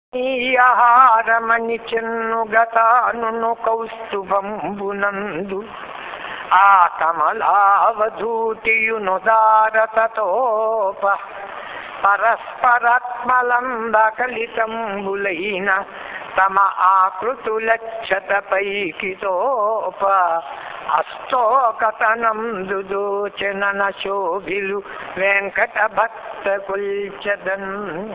ఆహారమణి చెన్ను గతాను కౌస్తుభంబునందు ఆ కమలావధూతియును దారతతోప పరస్పరాత్మలంద కలితంబులైన తమ ఆకృతులచ్చత పైకితోప అస్తోకతనందు దోచన శోభిలు వెంకట భక్త కుల్చదన్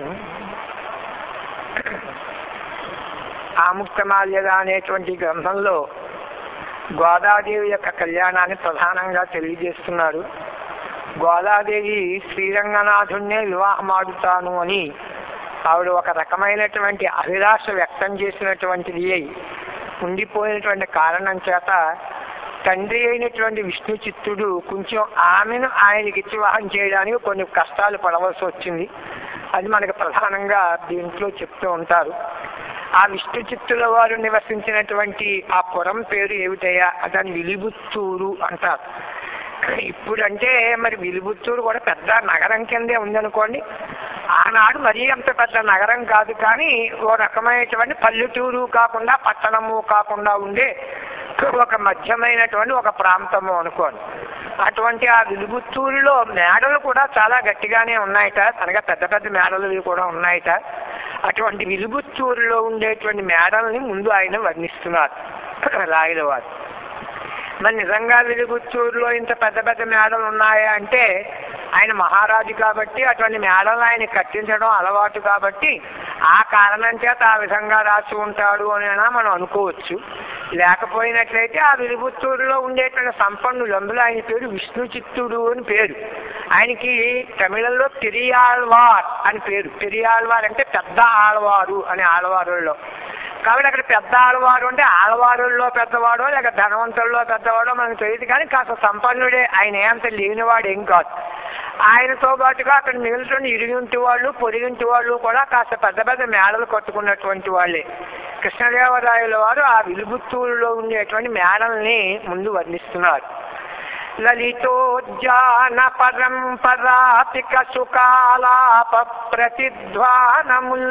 ఆముక్తమాల్యద అనేటువంటి గ్రంథంలో గోదాదేవి యొక్క కళ్యాణాన్ని ప్రధానంగా తెలియజేస్తున్నారు గోదాదేవి శ్రీరంగనాథుణ్ణే వివాహమాడుతాను అని ఆవిడ ఒక రకమైనటువంటి అభిలాష వ్యక్తం చేసినటువంటిది అయి ఉండిపోయినటువంటి కారణం చేత తండ్రి అయినటువంటి విష్ణు చిత్తుడు కొంచెం ఆమెను ఆయనకి ఇచ్చి వివాహం చేయడానికి కొన్ని కష్టాలు పడవలసి వచ్చింది అది మనకు ప్రధానంగా దీంట్లో చెప్తూ ఉంటారు ఆ విష్ణు చిత్తుల వారు నివసించినటువంటి ఆ పురం పేరు ఏమిటయ్యా దాని విలిబుత్తూరు అంటారు ఇప్పుడంటే మరి విలిబుత్తూరు కూడా పెద్ద నగరం కిందే ఉందనుకోండి ఆనాడు మరీ అంత పెద్ద నగరం కాదు కానీ ఓ రకమైనటువంటి పల్లెటూరు కాకుండా పట్టణము కాకుండా ఉండే ఒక మధ్యమైనటువంటి ఒక ప్రాంతము అనుకోండి అటువంటి ఆ విలుగుత్తూరులో మేడలు కూడా చాలా గట్టిగానే ఉన్నాయట అనగా పెద్ద పెద్ద మేడలు ఇవి కూడా ఉన్నాయట అటువంటి విలుగుత్తూరులో ఉండేటువంటి మేడల్ని ముందు ఆయన వర్ణిస్తున్నారు రాయల వారు మరి నిజంగా వెలుగుత్తూరులో ఇంత పెద్ద పెద్ద మేడలు ఉన్నాయా అంటే ఆయన మహారాజు కాబట్టి అటువంటి మేడలు ఆయన కట్టించడం అలవాటు కాబట్టి ఆ కారణం చేత ఆ విధంగా రాసి ఉంటాడు అని మనం అనుకోవచ్చు లేకపోయినట్లయితే ఆ వెలుగుత్తూరులో ఉండేటువంటి సంపన్నులు అందులో ఆయన పేరు విష్ణు చిత్తుడు అని పేరు ఆయనకి తమిళంలో పెరియాళ్వార్ అని పేరు పెరియాళ్వార్ అంటే పెద్ద ఆళ్వారు అని ఆళ్వారుల్లో కాబట్టి అక్కడ పెద్ద ఆడవారు అంటే ఆడవారుల్లో పెద్దవాడో లేక ధనవంతుల్లో పెద్దవాడో మనకు తెలియదు కానీ కాస్త సంపన్నుడే ఆయన ఏమంత లేనివాడు ఏం కాదు ఆయనతో పాటుగా అక్కడ మిగిలిన ఇరుగింటి వాళ్ళు పొరిగింటి వాళ్ళు కూడా కాస్త పెద్ద పెద్ద మేడలు కట్టుకున్నటువంటి వాళ్ళే కృష్ణదేవరాయల వారు ఆ విలుగుత్తూరులో ఉండేటువంటి మేడల్ని ముందు వర్ణిస్తున్నారు లలితోజ్జాన పరంపరాతిక సుకాలాప ప్రతిధ్వానముల్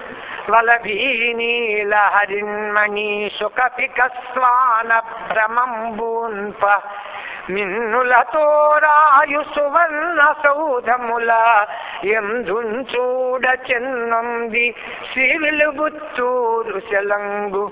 వలభీనీల హరిన్మణి సుఖపిక స్వాన భ్రమంబూన్ప మిన్నులతో రాయు సువర్ణ సౌధముల ఎందుంచూడ చెన్నంది శ్రీవిలుబుత్తూరు శలంగు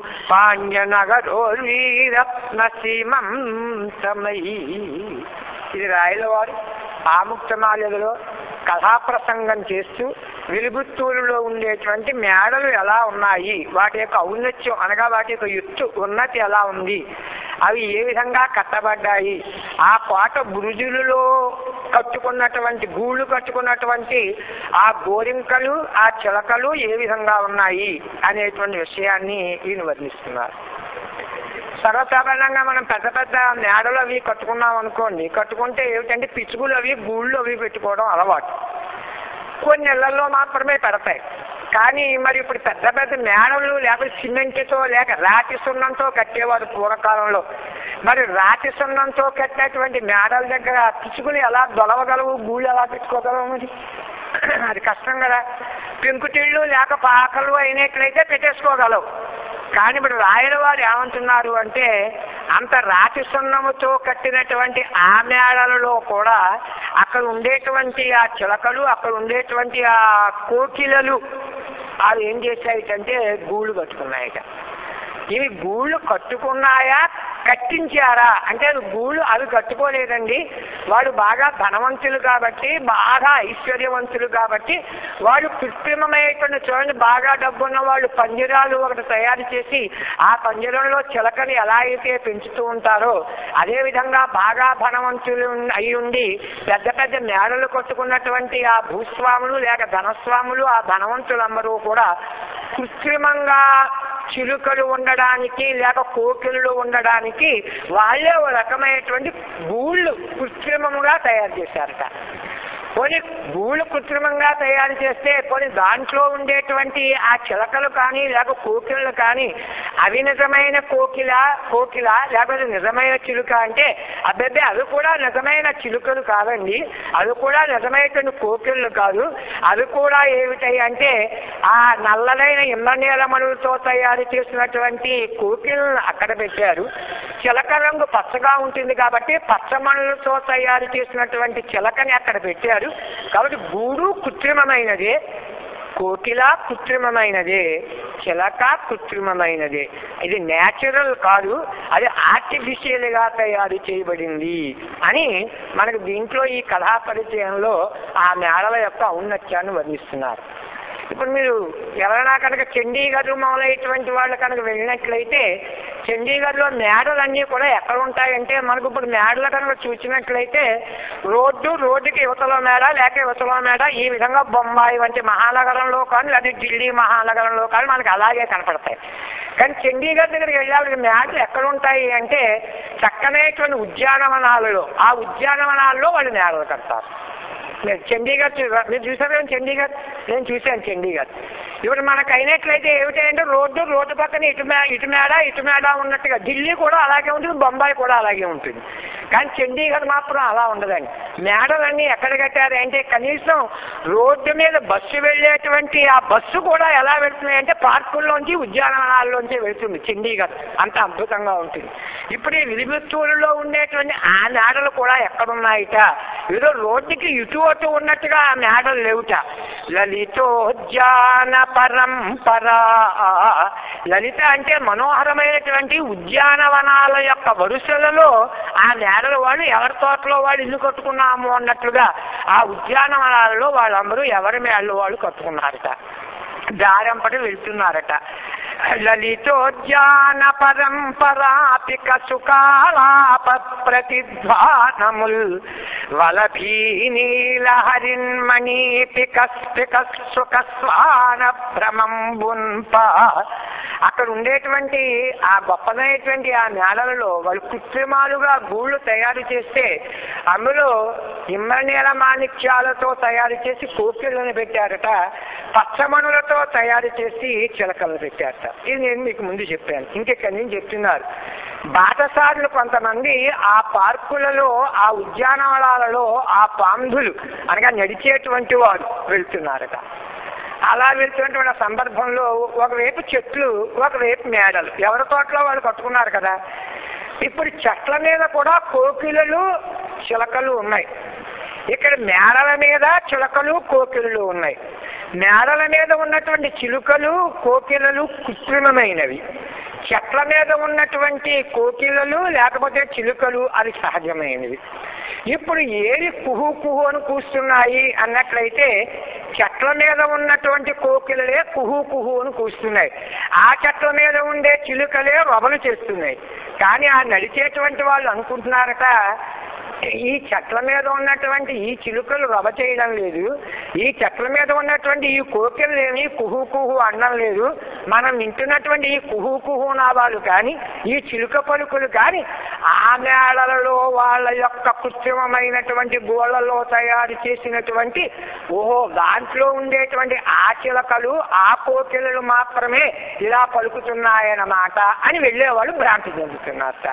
పాండ్యనగరోర్వీరత్న సీమంతమై ఇది రాయలవారు ఆముక్తమాల్యలో కథాప్రసంగం చేస్తూ వెలుగుత్తూరులో ఉండేటువంటి మేడలు ఎలా ఉన్నాయి వాటి యొక్క ఔన్నత్యం అనగా వాటి యొక్క ఎత్తు ఉన్నతి ఎలా ఉంది అవి ఏ విధంగా కట్టబడ్డాయి ఆ కోట బురుజులలో కట్టుకున్నటువంటి గూళ్ళు కట్టుకున్నటువంటి ఆ గోరింకలు ఆ చిలకలు ఏ విధంగా ఉన్నాయి అనేటువంటి విషయాన్ని ఈయన వర్ణిస్తున్నారు సర్వసాధారణంగా మనం పెద్ద పెద్ద మేడలు అవి కట్టుకున్నాం అనుకోండి కట్టుకుంటే ఏమిటంటే పిచ్చుకులు అవి గూళ్ళు అవి పెట్టుకోవడం అలవాటు కొన్ని ఇళ్లలో మాత్రమే పెడతాయి కానీ మరి ఇప్పుడు పెద్ద పెద్ద మేడలు లేకపోతే సిమెంట్తో లేక రాతి సున్నంతో కట్టేవారు పూర్వకాలంలో మరి రాతి సున్నంతో కట్టినటువంటి మేడల దగ్గర పిచ్చుకుని ఎలా దొలవగలవు గూళ్ళు ఎలా పెట్టుకోగలవు మరి అది కష్టం కదా పెంకుటిళ్ళు లేక పాకలు అయినట్లయితే పెట్టేసుకోగలవు కానీ ఇప్పుడు రాయల వారు ఏమంటున్నారు అంటే అంత రాతి సున్నముతో కట్టినటువంటి ఆ మేడలలో కూడా అక్కడ ఉండేటువంటి ఆ చిలకలు అక్కడ ఉండేటువంటి ఆ కోకిలలు అవి ఏం చేశాయిటంటే గూళ్ళు కట్టుకున్నాయట ఇవి గూళ్ళు కట్టుకున్నాయా కట్టించారా అంటే అది గూళ్ళు అవి కట్టుకోలేదండి వాడు బాగా ధనవంతులు కాబట్టి బాగా ఐశ్వర్యవంతులు కాబట్టి వాడు కృత్రిమమైనటువంటి చూడండి బాగా డబ్బున్న వాళ్ళు పంజరాలు ఒకటి తయారు చేసి ఆ పంజరంలో చిలకని ఎలా అయితే పెంచుతూ ఉంటారో అదే విధంగా బాగా ధనవంతులు అయి ఉండి పెద్ద పెద్ద మేడలు కట్టుకున్నటువంటి ఆ భూస్వాములు లేక ధనస్వాములు ఆ ధనవంతులందరూ కూడా కృత్రిమంగా చిలుకలు ఉండడానికి లేక కోకిళ్ళు ఉండడానికి వాళ్ళే ఓ రకమైనటువంటి గూళ్ళు కృత్రిమముగా తయారు చేశారట పోనీ గూళ్ళు కృత్రిమంగా తయారు చేస్తే పోనీ దాంట్లో ఉండేటువంటి ఆ చిలకలు కానీ లేక కోకిలలు కానీ అవి నిజమైన కోకిల కోకిల లేకపోతే నిజమైన చిలుక అంటే అబ్బెబ్బే అవి కూడా నిజమైన చిలుకలు కాదండి అవి కూడా నిజమైనటువంటి కోకిళ్ళు కాదు అవి కూడా ఏమిటాయి అంటే ఆ నల్లదైన ఇంద్రనీలమణులతో తయారు చేసినటువంటి కోకిలను అక్కడ పెట్టారు చిలక రంగు పచ్చగా ఉంటుంది కాబట్టి పచ్చమణులతో తయారు చేసినటువంటి చిలకని అక్కడ పెట్టారు కాబట్టి గూడు కృత్రిమమైనదే కోకిల కృత్రిమమైనదే చిలక కృత్రిమమైనదే ఇది న్యాచురల్ కాదు అది ఆర్టిఫిషియల్ గా తయారు చేయబడింది అని మనకు దీంట్లో ఈ కథా పరిచయంలో ఆ మేడల యొక్క ఔన్నత్యాన్ని వర్ణిస్తున్నారు ఇప్పుడు మీరు ఎవరైనా కనుక చండీగఢ్ మొదలైనటువంటి వాళ్ళు కనుక వెళ్ళినట్లయితే చండీగఢ్లో మేడలన్నీ కూడా ఎక్కడ ఉంటాయంటే మనకు ఇప్పుడు మేడలు కనుక చూసినట్లయితే రోడ్డు రోడ్డుకి యువతలో మేడ లేక యువతలో మేడ ఈ విధంగా బొంబాయి వంటి మహానగరంలో కానీ లేదా ఢిల్లీ మహానగరంలో కానీ మనకు అలాగే కనపడతాయి కానీ చండీగఢ్ దగ్గరికి వెళ్ళేవాడికి మేడలు ఎక్కడ ఉంటాయి అంటే చక్కనైనటువంటి ఉద్యానవనాలలో ఆ ఉద్యానవనాల్లో వాళ్ళు మేడలు కడతారు మీరు చండీగఢ్ చూ- మీరు చూసారు కదా చండీగఢ్ నేను చూశాను చండీగఢ్ ఇప్పుడు మనకు అయినట్లయితే ఏమిటంటే రోడ్డు రోడ్డు పక్కన ఇటు మే ఇటు మేడ ఇటు మేడ ఉన్నట్టుగా ఢిల్లీ కూడా అలాగే ఉంటుంది బొంబాయి కూడా అలాగే ఉంటుంది కానీ చండీగఢ్ మాత్రం అలా ఉండదండి మేడలన్నీ ఎక్కడ కట్టారు అంటే కనీసం రోడ్డు మీద బస్సు వెళ్ళేటువంటి ఆ బస్సు కూడా ఎలా వెళ్తుంది అంటే పార్కుల్లోంచి ఉద్యానవనాల్లోంచి వెళ్తుంది చండీగఢ్ అంత అద్భుతంగా ఉంటుంది ఇప్పుడు ఈ విలిబిత్తూరులో ఉండేటువంటి ఆ మేడలు కూడా ఎక్కడున్నాయిట ఏదో రోడ్డుకి ఇటు అటు ఉన్నట్టుగా ఆ మేడలు లేవుట లలితోద్యాన పరంపరా లలిత అంటే మనోహరమైనటువంటి ఉద్యానవనాల యొక్క వరుసలలో ఆ నేలల వాళ్ళు ఎవరి తోటలో వాళ్ళు ఇల్లు కట్టుకున్నాము అన్నట్లుగా ఆ ఉద్యానవనాలలో వాళ్ళందరూ ఎవరి మేళ్ళు వాళ్ళు కట్టుకున్నారట దారంపటి వెళ్తున్నారట లలితోద్యాన పరంపరాపిక సుకాలాప ప్రతిధ్వానముల్ వలభీ నీల హరిన్మణీపిక స్పిక సుఖ స్వాన భ్రమంబున్ప అక్కడ ఉండేటువంటి ఆ గొప్పదైనటువంటి ఆ నేలలలో వాళ్ళు కృత్రిమాలుగా గూళ్ళు తయారు చేస్తే అందులో ఇమ్మనీల మాణిక్యాలతో తయారు చేసి కోకిళ్ళని పెట్టారట పచ్చమణులతో తయారు చేసి చిలకలను పెట్టారట ఇది నేను మీకు ముందు చెప్పాను ఇంకెక్కడి నుంచి చెప్తున్నారు బాటసారులు కొంతమంది ఆ పార్కులలో ఆ ఉద్యానవనాలలో ఆ పాంధులు అనగా నడిచేటువంటి వారు వెళ్తున్నారట అలా వెళ్తున్నటువంటి సందర్భంలో ఒకవైపు చెట్లు ఒకవైపు మేడలు ఎవరి తోటలో వాళ్ళు కట్టుకున్నారు కదా ఇప్పుడు చెట్ల మీద కూడా కోకిలలు చిలకలు ఉన్నాయి ఇక్కడ మేడల మీద చిలకలు కోకిలలు ఉన్నాయి మేడల మీద ఉన్నటువంటి చిలుకలు కోకిలలు కృత్రిమమైనవి చెట్ల మీద ఉన్నటువంటి కోకిలలు లేకపోతే చిలుకలు అవి సహజమైనవి ఇప్పుడు ఏది కుహు కుహు అని కూస్తున్నాయి అన్నట్లయితే చెట్ల మీద ఉన్నటువంటి కోకిలలే కుహు కుహు అని కూస్తున్నాయి ఆ చెట్ల మీద ఉండే చిలుకలే రొబలు చేస్తున్నాయి కానీ ఆ నడిచేటువంటి వాళ్ళు అనుకుంటున్నారట ఈ చెట్ల మీద ఉన్నటువంటి ఈ చిలుకలు రవ చేయడం లేదు ఈ చెట్ల మీద ఉన్నటువంటి ఈ కోకిలు ఏమి కుహు కుహు అనడం లేదు మనం వింటున్నటువంటి ఈ కుహు కుహు నావాలు కానీ ఈ చిలుక పలుకులు కానీ ఆ మేళలలో వాళ్ళ యొక్క కృత్రిమమైనటువంటి గోళ్లలో తయారు చేసినటువంటి ఓహో దాంట్లో ఉండేటువంటి ఆ చిలకలు ఆ కోకిలలు మాత్రమే ఇలా పలుకుతున్నాయన్నమాట అని వెళ్ళేవాళ్ళు భ్రాంతి చెందుతున్నారట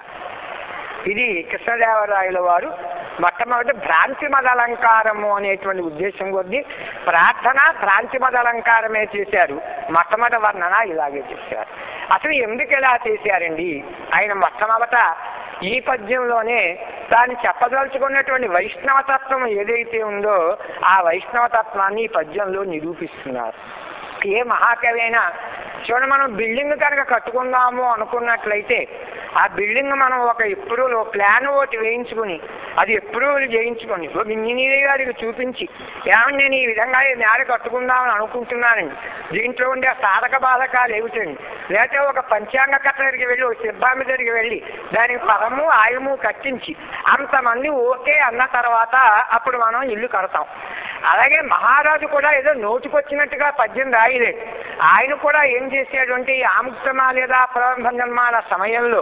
ఇది కృష్ణదేవరాయల వారు మొట్టమొదటి భ్రాంతి మదలంకారము అనేటువంటి ఉద్దేశం కొద్దీ ప్రార్థన భ్రాంతి మదలంకారమే చేశారు మొట్టమొదటి వర్ణన ఇలాగే చేశారు అసలు ఎందుకు ఇలా చేశారండి ఆయన మొట్టమొదట ఈ పద్యంలోనే తాను చెప్పదలుచుకున్నటువంటి వైష్ణవ తత్వం ఏదైతే ఉందో ఆ వైష్ణవ తత్వాన్ని ఈ పద్యంలో నిరూపిస్తున్నారు ఏ మహాకవి అయినా చూడండి మనం బిల్డింగ్ కనుక కట్టుకుందాము అనుకున్నట్లయితే ఆ బిల్డింగ్ మనం ఒక ఎప్రూవల్ ప్లాన్ ఒకటి వేయించుకుని అది ఎప్రూవల్ చేయించుకొని ఒక ఇంజనీర్ గారికి చూపించి ఏమని నేను ఈ విధంగా ఈ నేల కట్టుకుందామని అనుకుంటున్నానండి దీంట్లో ఉండే సాధక బాధకాలు ఏమిటండి లేకపోతే ఒక పంచాంగ కథ దగ్గరికి వెళ్ళి ఒక సిబ్బంది దగ్గరికి వెళ్ళి దానికి పదము ఆయుము కట్టించి అంతమంది ఓకే అన్న తర్వాత అప్పుడు మనం ఇల్లు కడతాం అలాగే మహారాజు కూడా ఏదో నోటుకొచ్చినట్టుగా పద్యం రాయలేదు ఆయన కూడా ఏం చేశాడు అంటే ఈ ఆముక్తమా లేదా ప్రారంభ జన్మాల సమయంలో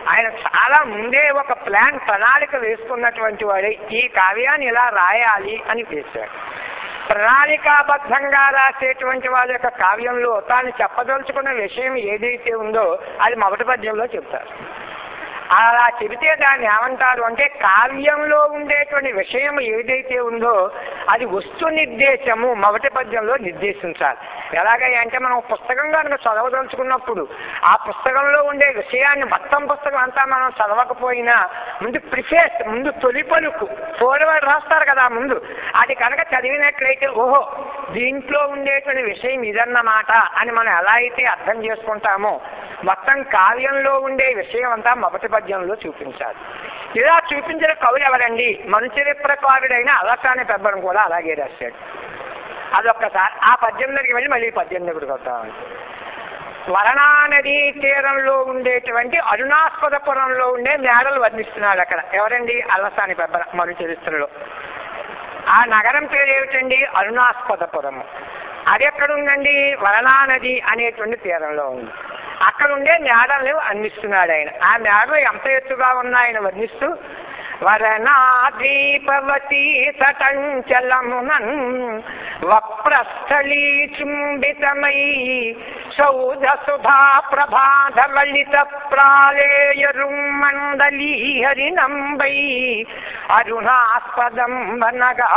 ఆయన చాలా ముందే ఒక ప్లాన్ ప్రణాళిక వేసుకున్నటువంటి వాడే ఈ కావ్యాన్ని ఇలా రాయాలి అని వేశాడు ప్రణాళికాబద్ధంగా రాసేటువంటి వాళ్ళ యొక్క కావ్యంలో తాను చెప్పదలుచుకున్న విషయం ఏదైతే ఉందో అది మొదటి పద్యంలో చెప్తారు అలా చెబితే దాన్ని ఏమంటారు అంటే కావ్యంలో ఉండేటువంటి విషయం ఏదైతే ఉందో అది వస్తు నిర్దేశము మొదటి పద్యంలో నిర్దేశించాలి ఎలాగ అంటే మనం పుస్తకం కనుక చదవదలుచుకున్నప్పుడు ఆ పుస్తకంలో ఉండే విషయాన్ని మొత్తం పుస్తకం అంతా మనం చదవకపోయినా ముందు ప్రిఫేస్ ముందు తొలి పలుకు ఫోర్వర్డ్ రాస్తారు కదా ముందు అది కనుక చదివినట్లయితే ఓహో దీంట్లో ఉండేటువంటి విషయం ఇదన్నమాట అని మనం ఎలా అయితే అర్థం చేసుకుంటామో మొత్తం కావ్యంలో ఉండే విషయం అంతా మొదటి పద్యంలో చూపించాలి ఇలా చూపించిన కవులు ఎవరండి మనుచరిత్రకారుడైన అలసాని పెబ్బరం కూడా అలాగే రాశాడు అదొక్కసారి ఆ పద్యం దగ్గరికి వెళ్ళి మళ్ళీ ఈ పద్యం దగ్గరికి వద్దాం వరణా నదీ తీరంలో ఉండేటువంటి అరుణాస్పదపురంలో ఉండే మేడలు వర్ణిస్తున్నాడు అక్కడ ఎవరండి అలసాని పెబ్బర మను చరిత్రలో ఆ నగరం పేరు ఏమిటండి అరుణాస్పదపురము అది ఎక్కడుందండి వరణా నది అనేటువంటి తీరంలో ఉంది అక్కడ ఉండే మేడల్ని వర్ణిస్తున్నాడు ఆయన ఆ మేడలు ఎంత ఎత్తుగా ఉన్నాయని వర్ణిస్తూ వరణాద్వీపవతీ తటంచలమునన్ వప్రస్థళీ చుంబితమై సౌధ సుధా ప్రభాధ లలిత ప్రాళేయరుం మండలీ హరినంబై అరుణాస్పదం వనగా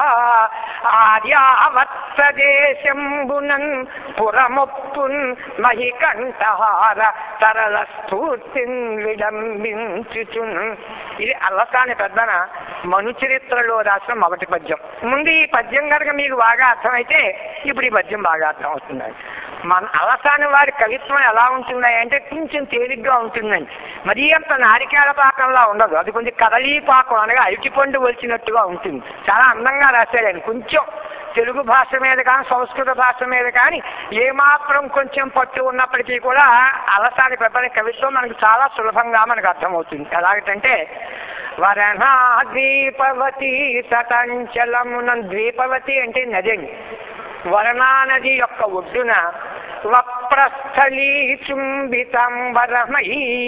ఆర్యావత్సదేశంబునన్ పురముప్పున్ మహికంఠహార తరల స్ఫూర్తిన్ విడంబించుచున్ ఇది అల్లసాని పెద్దన మను చరిత్రలో రాసిన మొదటి పద్యం ముందు ఈ పద్యం కనుక మీకు బాగా అర్థమైతే ఇప్పుడు ఈ పద్యం బాగా అర్థం అవుతుందండి మన అలసాని వారి కవిత్వం ఎలా ఉంటుందండి అంటే కొంచెం తేలిగ్గా ఉంటుందండి మరీ అంత నారికేళ పాకంలా ఉండదు అది కొంచెం కదలీ పాకం అనగా అరటిపండు వచ్చినట్టుగా ఉంటుంది చాలా అందంగా రాశాడండి కొంచెం తెలుగు భాష మీద కానీ సంస్కృత భాష మీద కానీ ఏమాత్రం కొంచెం పట్టు ఉన్నప్పటికీ కూడా అలసాని పెద్దని కవిత్వం మనకు చాలా సులభంగా మనకు అర్థమవుతుంది ఎలాగంటే వరణా ద్వీపవతి తటంచలమున ద్వీపవతి అంటే నది అండి వరణా నది యొక్క ఒడ్డున వప్రస్థలీ చుంబితంబరమై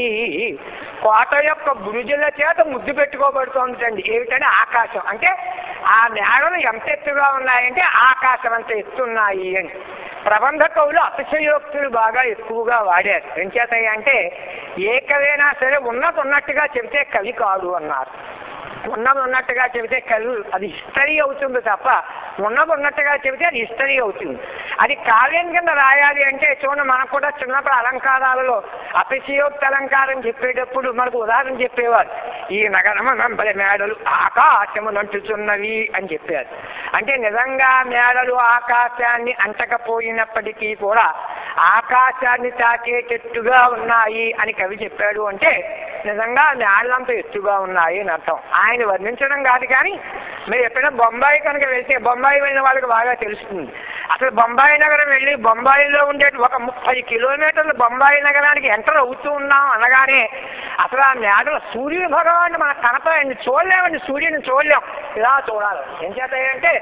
కోట యొక్క బురుజుల చేత ముద్దు పెట్టుకోబడుతోందండి ఏమిటంటే ఆకాశం అంటే ఆ మేడలు ఎంత ఎత్తుగా ఉన్నాయంటే ఆకాశం అంత ఎత్తున్నాయి అని ప్రబంధ కవులు అతిశయోక్తులు బాగా ఎక్కువగా వాడారు ఏం చేతాయి అంటే ఏ కవైనా సరే ఉన్నది ఉన్నట్టుగా చెబితే కవి కాదు అన్నారు ఉన్నది ఉన్నట్టుగా చెబితే కవి అది హిస్టరీ అవుతుంది తప్ప ఉన్నది ఉన్నట్టుగా చెబితే అది హిస్టరీ అవుతుంది అది కావ్యం కింద రాయాలి అంటే చూడండి మనకు కూడా చిన్నప్పుడు అలంకారాలలో అతిశయోక్తి అలంకారం చెప్పేటప్పుడు మనకు ఉదాహరణ చెప్పేవారు ఈ నగరము నంబలి మేడలు ఆకాశము నంటుచున్నవి అని చెప్పారు అంటే నిజంగా మేడలు ఆకాశాన్ని అంటకపోయినప్పటికీ కూడా ఆకాశాన్ని తాకేటట్టుగా ఉన్నాయి అని కవి చెప్పాడు అంటే నిజంగా మేడలంత ఎత్తుగా ఉన్నాయి అని అర్థం ఆయన వర్ణించడం కాదు కానీ మీరు ఎప్పుడైనా బొంబాయి కనుక వెళ్తే బొంబాయి వెళ్ళిన వాళ్ళకి బాగా తెలుస్తుంది అసలు బొంబాయి నగరం వెళ్ళి బొంబాయిలో ఉండే ఒక ముప్పై కిలోమీటర్లు బొంబాయి నగరానికి ఎంటర్ అవుతూ ఉన్నాం అనగానే అసలు ఆ మేడలు సూర్యుడు భగవాన్ మనకు కనపడండి చూడలేమండి సూర్యుని చూడలేం ఇలా చూడాలి ఏం చేస్తాయంటే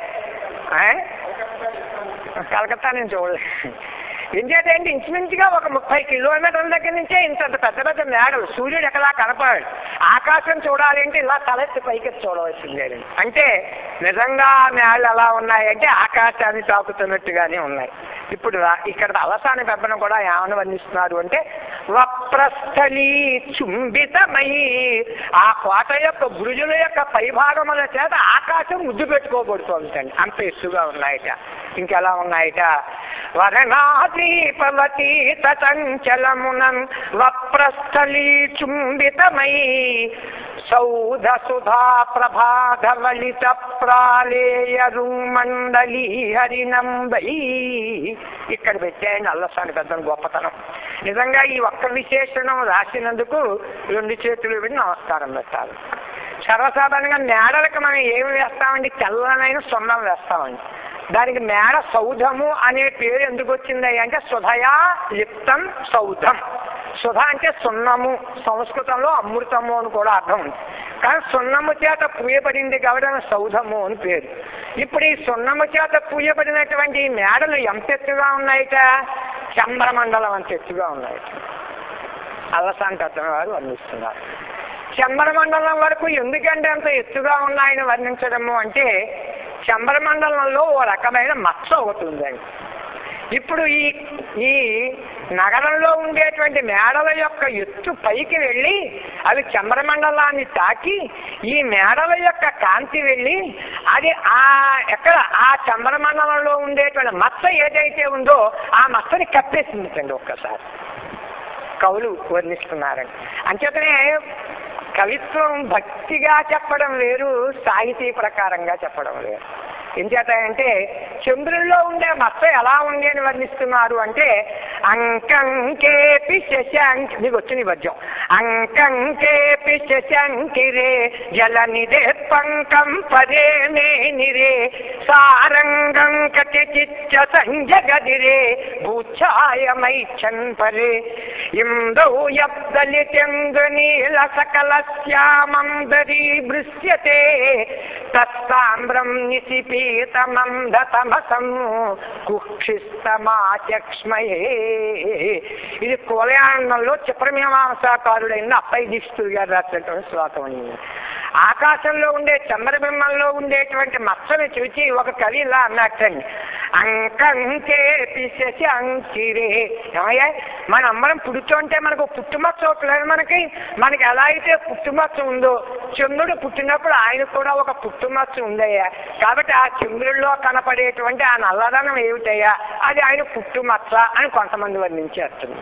కలకత్తా నేను చూడలేదు ఎంచేత ఏంటి ఇంచుమించుగా ఒక ముప్పై కిలోమీటర్ల దగ్గర నుంచే ఇంత పెద్ద పెద్ద మేడలు సూర్యుడు ఎక్కడా కనపడాడు ఆకాశం చూడాలి అంటే ఇలా తలెత్తి పైకి చూడవలసిందే అంటే నిజంగా మేడలు ఎలా ఉన్నాయంటే ఆకాశాన్ని తాకుతున్నట్టుగానే ఉన్నాయి ఇప్పుడు రా- ఇక్కడ అవసాన పెబ్బను కూడా ఏమని వర్ణిస్తున్నారు అంటే వప్రస్థలీ చుంబితమై ఆ కోట యొక్క బురుజుల యొక్క పైభాగముల చేత ఆకాశం ముద్దు పెట్టుకోబడుతోందండి అంత ఎత్తుగా ఉన్నాయట ఇంకెలా ఉన్నాయట వరణాదీపవతి తటంచలమునం వప్రస్థలీ చుంబితమై సౌధ సుధా ప్రభాధ లలిత ప్రాళేయరు మండలి హరినంబై ఇక్కడ పెట్టాయండి అల్లసాని పెద్ద గొప్పతనం నిజంగా ఈ ఒక్క విశేషణం రాసినందుకు రెండు చేతులు పెట్టి నమస్కారం పెట్టాలి సర్వసాధారణంగా మేడలకు మనం ఏమి వేస్తామండి తెల్లనైన సున్నం వేస్తామండి దానికి మేడ సౌధము అనే పేరు ఎందుకు వచ్చింది అంటే సుధయా లిప్తం సౌధం సుధ అంటే సున్నము సంస్కృతంలో అమృతము అని కూడా అర్థం ఉంది కానీ సున్నము చేత పూయబడింది కాబట్టి దానికి సౌధము అని పేరు ఇప్పుడు ఈ సున్నము చేత పూయబడినటువంటి ఈ మేడలు ఎంత ఎత్తుగా ఉన్నాయిట చంద్రమండలం అంత ఎత్తుగా ఉన్నాయట అలసంతత్వం వారు వర్ణిస్తున్నారు చంబరమండలం వరకు ఎందుకంటే అంత ఎత్తుగా ఉన్నాయని వర్ణించడము అంటే చంబరమండలంలో ఓ రకమైన మచ్చ ఒకటి ఉందండి ఇప్పుడు ఈ ఈ నగరంలో ఉండేటువంటి మేడల యొక్క ఎత్తు పైకి వెళ్ళి అవి చంద్రమండలాన్ని తాకి ఈ మేడల యొక్క కాంతి వెళ్ళి అది ఆ ఎక్కడ ఆ చంద్రమండలంలో ఉండేటువంటి మచ్చ ఏదైతే ఉందో ఆ మచ్చని కప్పేసింది ఒక్కసారి కవులు వర్ణిస్తున్నారండి అంచేతనే కవిత్వం భక్తిగా చెప్పడం వేరు సాహితీ ప్రకారంగా చెప్పడం వేరు ఎంచేత అంటే చంద్రుల్లో ఉండే మచ్చ ఎలా ఉంది అని వర్ణిస్తున్నారు అంటే అంకంకేపి శశాంక్ మీకు వచ్చింది ఈ పద్యం అంకంకేపి శశాంకిరే జలనిదే పంకం పదే మేనిరే సారంగం కటి చిచ్చ సంజగదిరే భూఛాయమైచ్చన్ పరే ఇందౌ యబ్దలితెందు నీల సకల శ్యామం దరీభృశ్యతే తత్సాంబ్రం నిశిపీతమం దతమసం కుక్షిస్తమాచక్ష్మయే ఇది కోలయానంలో చిత్రమీమాంసాకారుడైన అప్పయ్య దీక్షితుడు గారు రాసినటువంటి శ్లోకం అండి ఆకాశంలో ఉండే చంద్రబింబంలో ఉండేటువంటి మచ్చని చూచి ఒక కవి ఇలా అన్నట్టండి అంకంకే పిశసి అంకిరే ఏమయ్యా మన అమ్మరం పుడుతుంటే మనకు పుట్టుమచ్చ ఒకటి లేదు మనకి మనకి ఎలా అయితే పుట్టుమచ్చ ఉందో చంద్రుడు పుట్టినప్పుడు ఆయన కూడా ఒక పుట్టుమచ్చ ఉందయ్యా కాబట్టి ఆ చంద్రుడిలో కనపడేటువంటి ఆ నల్లదనం ఏమిటయ్యా అది ఆయన పుట్టుమచ్చ అని కొంతమంది వర్ణించేస్తుంది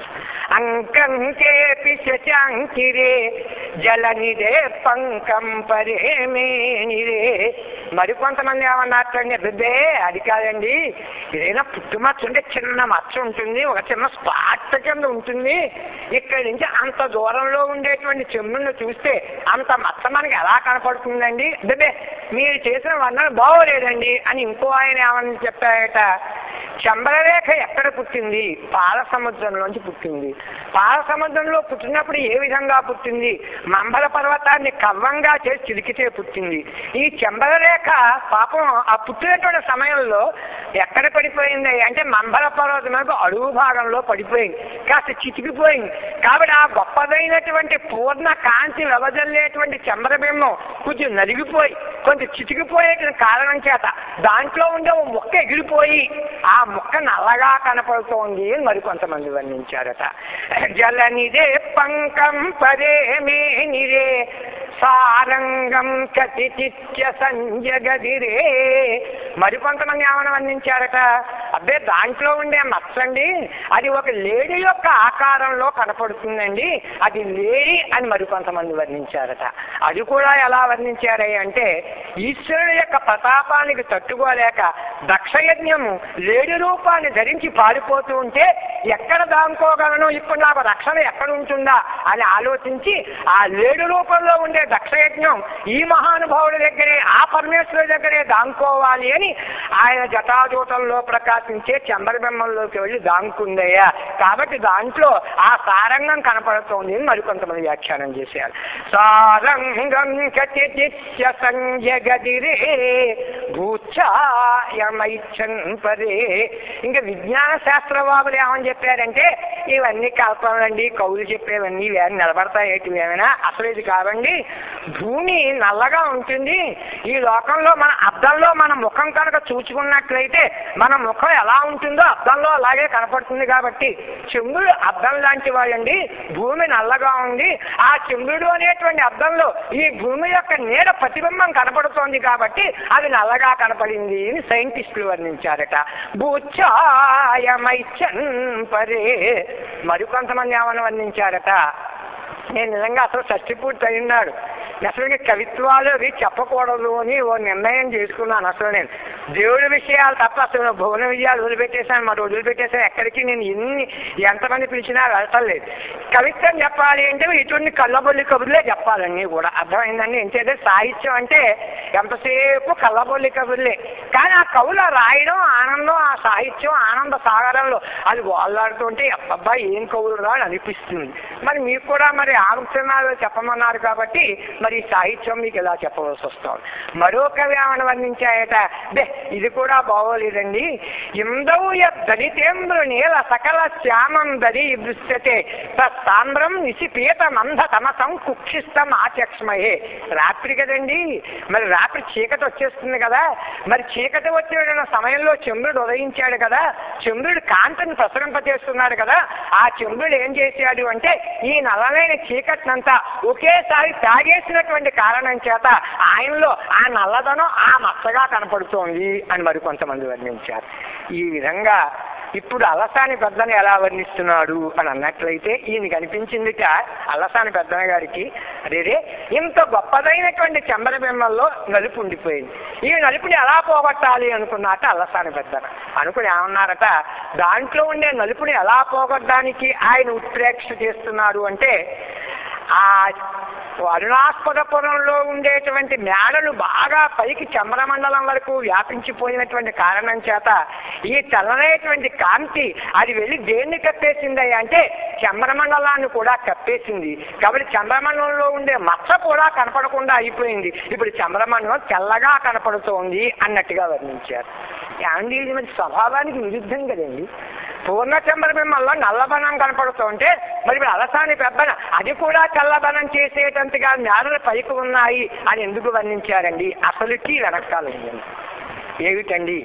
అంకంకేపి శశాంకిరే జలనిదే పంకం పరేమేనిరే మరి కొంతమంది ఏమన్నట్టండి అబ్బే అది కాదండి ఏదైనా పుట్టుమచ్చ ఉంటే చిన్న మచ్చ ఉంటుంది ఒక చిన్న స్పాట్ కింద ఉంటుంది ఇక్కడి నుంచి అంత దూరంలో ఉండేటువంటి చెమ్మును చూస్తే అంత మచ్చ మనకి ఎలా కనపడుతుందండి అబ్బే మీరు చేసిన వర్ణన బాగోలేదండి అని ఇంకో ఆయన ఏమని చెప్పారట చంద్రరేఖ ఎక్కడ పుట్టింది పాల సముద్రంలోంచి పుట్టింది పాల సముద్రంలో పుట్టినప్పుడు ఏ విధంగా పుట్టింది మంబల పర్వతాన్ని కవ్వంగా చేసి చిలికితే పుట్టింది ఈ చంద్రరేఖ పాపం ఆ పుట్టినటువంటి సమయంలో ఎక్కడ పడిపోయింది అంటే మంబల పర్వతం మీద అడుగు భాగంలో పడిపోయింది కాస్త చితికిపోయింది కాబట్టి ఆ గొప్పదైనటువంటి పూర్ణ కాంతి వెదజల్లేటువంటి చంద్రబింబం కొంచెం నలిగిపోయి కొంచెం చితికిపోయే కారణం చేత దాంట్లో ఉండే ఓ మొక్క ఎగిరిపోయి ఆ మొక్క నల్లగా కనపడుతోంది అని మరి కొంతమంది వర్ణించారట జలనిదే పంకం పరేమే నిరే సారంగం కతిచిత్య సంజగదిరే మరి కొంతమంది ఏమైనా వర్ణించారట అబ్బే దాంట్లో ఉండే మచ్చండి అది ఒక లేడీ యొక్క ఆకారంలో కనపడుతుందండి అది లేడీ అని మరి కొంతమంది వర్ణించారట అది కూడా ఎలా వర్ణించారే అంటే ఈశ్వరుడు యొక్క ప్రతాపానికి తట్టుకోలేక దక్షయజ్ఞము లేడి రూపాన్ని ధరించి పారిపోతూ ఉంటే ఎక్కడ దానుకోగలను ఇప్పుడు నాకు రక్షణ ఎక్కడ ఉంటుందా అని ఆలోచించి ఆ లేడు రూపంలో ఉండే దక్షయజ్ఞం ఈ మహానుభావుడి దగ్గరే ఆ పరమేశ్వరుడి దగ్గరే దాంకోవాలి అని ఆయన జటాజూటంలో ప్రకాశించే చంద్రబింబంలోకి వెళ్ళి దాంకుందయ్యా కాబట్టి దాంట్లో ఆ సారంగం కనపడుతోంది అని మరికొంతమంది వ్యాఖ్యానం చేశారు సారంగం కచిత్య సంజగదిరే భూఛాయమైచ్చన్ పరే ఇంకా విజ్ఞాన శాస్త్రవాదులు ఏమని చెప్పారంటే ఇవన్నీ కల్పనలండి కవులు చెప్పేవన్నీ ఇవన్నీ నిలబడతాయి ఏంటి ఏమైనా అసలు ఇది కాదండి భూమి నల్లగా ఉంటుంది ఈ లోకంలో మన అద్దంలో మన ముఖం కనుక చూచుకున్నట్లయితే మన ముఖం ఎలా ఉంటుందో అద్దంలో అలాగే కనపడుతుంది కాబట్టి చంద్రుడు అద్దం లాంటి వాళ్ళండి భూమి నల్లగా ఉంది ఆ చంద్రుడు అనేటువంటి అద్దంలో ఈ భూమి యొక్క నీడ ప్రతిబింబం కనపడుతోంది కాబట్టి అది నల్లగా కనపడింది అని సైంటిస్టులు వర్ణించారట భూఛాయమైచ్చన్ పరే మరికొంతమంది ఏమని వర్ణించారట నేను నిజంగా అసలు షష్టి పూర్తి అయినాడు అసలు కవిత్వాలు అవి చెప్పకూడదు అని ఓ నిర్ణయం చేసుకున్నాను అసలు నేను దేవుడి విషయాలు తప్ప అసలు భువన విజయాలు వదిలిపెట్టేశాను మరి వదిలిపెట్టేశాను ఎక్కడికి నేను ఎన్ని ఎంతమంది పిలిచినా వెళ్ళటం లేదు కవిత్వం చెప్పాలి అంటే ఇటువంటి కళ్ళబొల్లి కబుర్లే చెప్పాలన్నీ కూడా అర్థమైందండి ఏంటంటే సాహిత్యం అంటే ఎంతసేపు కళ్ళబొల్లి కబుర్లే కానీ ఆ కవులు రాయడం ఆనందం ఆ సాహిత్యం ఆనంద సాగరంలో అది వాళ్ళాడుతుంటే అబ్బాయి ఏం కవులు రా అని అనిపిస్తుంది మరి మీకు కూడా మరి ఆలోచనలు చెప్పమన్నారు కాబట్టి మరి ఈ సాహిత్యం మీకు ఇలా చెప్పవలసి వస్తుంది మరో కవి ఏమని వర్ణించాయట బే ఇది కూడా బాగోలేదండి ఇందవు దళితేంద్రు నీల సకల శ్యామం దరి దృశ్యతే సాంద్రం నిశిపీత మంద తమసం కుక్షిస్తం ఆచక్ష్మహే రాత్రి కదండి మరి రాత్రి చీకటి వచ్చేస్తుంది కదా మరి చీకటి వచ్చే సమయంలో చంద్రుడు ఉదయించాడు కదా చంద్రుడు కాంతిని ప్రసరింపజేస్తున్నాడు కదా ఆ చంద్రుడు ఏం చేశాడు అంటే ఈ నల్లమైన చీకటినంతా ఒకేసారి తాగేసినటువంటి కారణం చేత ఆయనలో ఆ నల్లదనం ఆ మచ్చగా కనపడుతోంది అని మరి కొంతమంది వర్ణించారు ఈ విధంగా ఇప్పుడు అలసాని పెద్దని ఎలా వర్ణిస్తున్నాడు అని అన్నట్లయితే ఈయన కనిపించిందిట అలసాని పెద్దన గారికి అదేదే ఇంత గొప్పదైనటువంటి చంద్రబింబంలో నలుపు ఉండిపోయింది ఈ నలుపుని ఎలా పోగొట్టాలి అనుకున్నట అల్లసాని పెద్దన అనుకుని ఏమన్నారట దాంట్లో ఉండే నలుపుని ఎలా పోగొట్టడానికి ఆయన ఉత్ప్రేక్ష చేస్తున్నాడు అంటే ఆ అరుణాస్పదపురంలో ఉండేటువంటి మేడలు బాగా పైకి చంద్రమండలం వరకు వ్యాపించిపోయినటువంటి కారణం చేత ఈ తెల్లనైనటువంటి కాంతి అది వెళ్ళి దేన్ని కప్పేసింది అంటే చంద్రమండలాన్ని కూడా కప్పేసింది కాబట్టి చంద్రమండలంలో ఉండే మచ్చ కూడా కనపడకుండా అయిపోయింది ఇప్పుడు చంద్రమండలం తెల్లగా కనపడుతోంది అన్నట్టుగా వర్ణించారు ఏమండి ఇది మరి స్వభావానికి విరుద్ధం కదండి పూర్ణ చంద్రబింబంలో నల్లబనం కనపడుతుంటే మరి ఇప్పుడు అలసాని పెద్దన అది కూడా తెల్లబనం చేసేటంతగా మేడలు పైకి ఉన్నాయి అని ఎందుకు వర్ణించారండి అసలుకి వెనకాలండి ఏమిటండి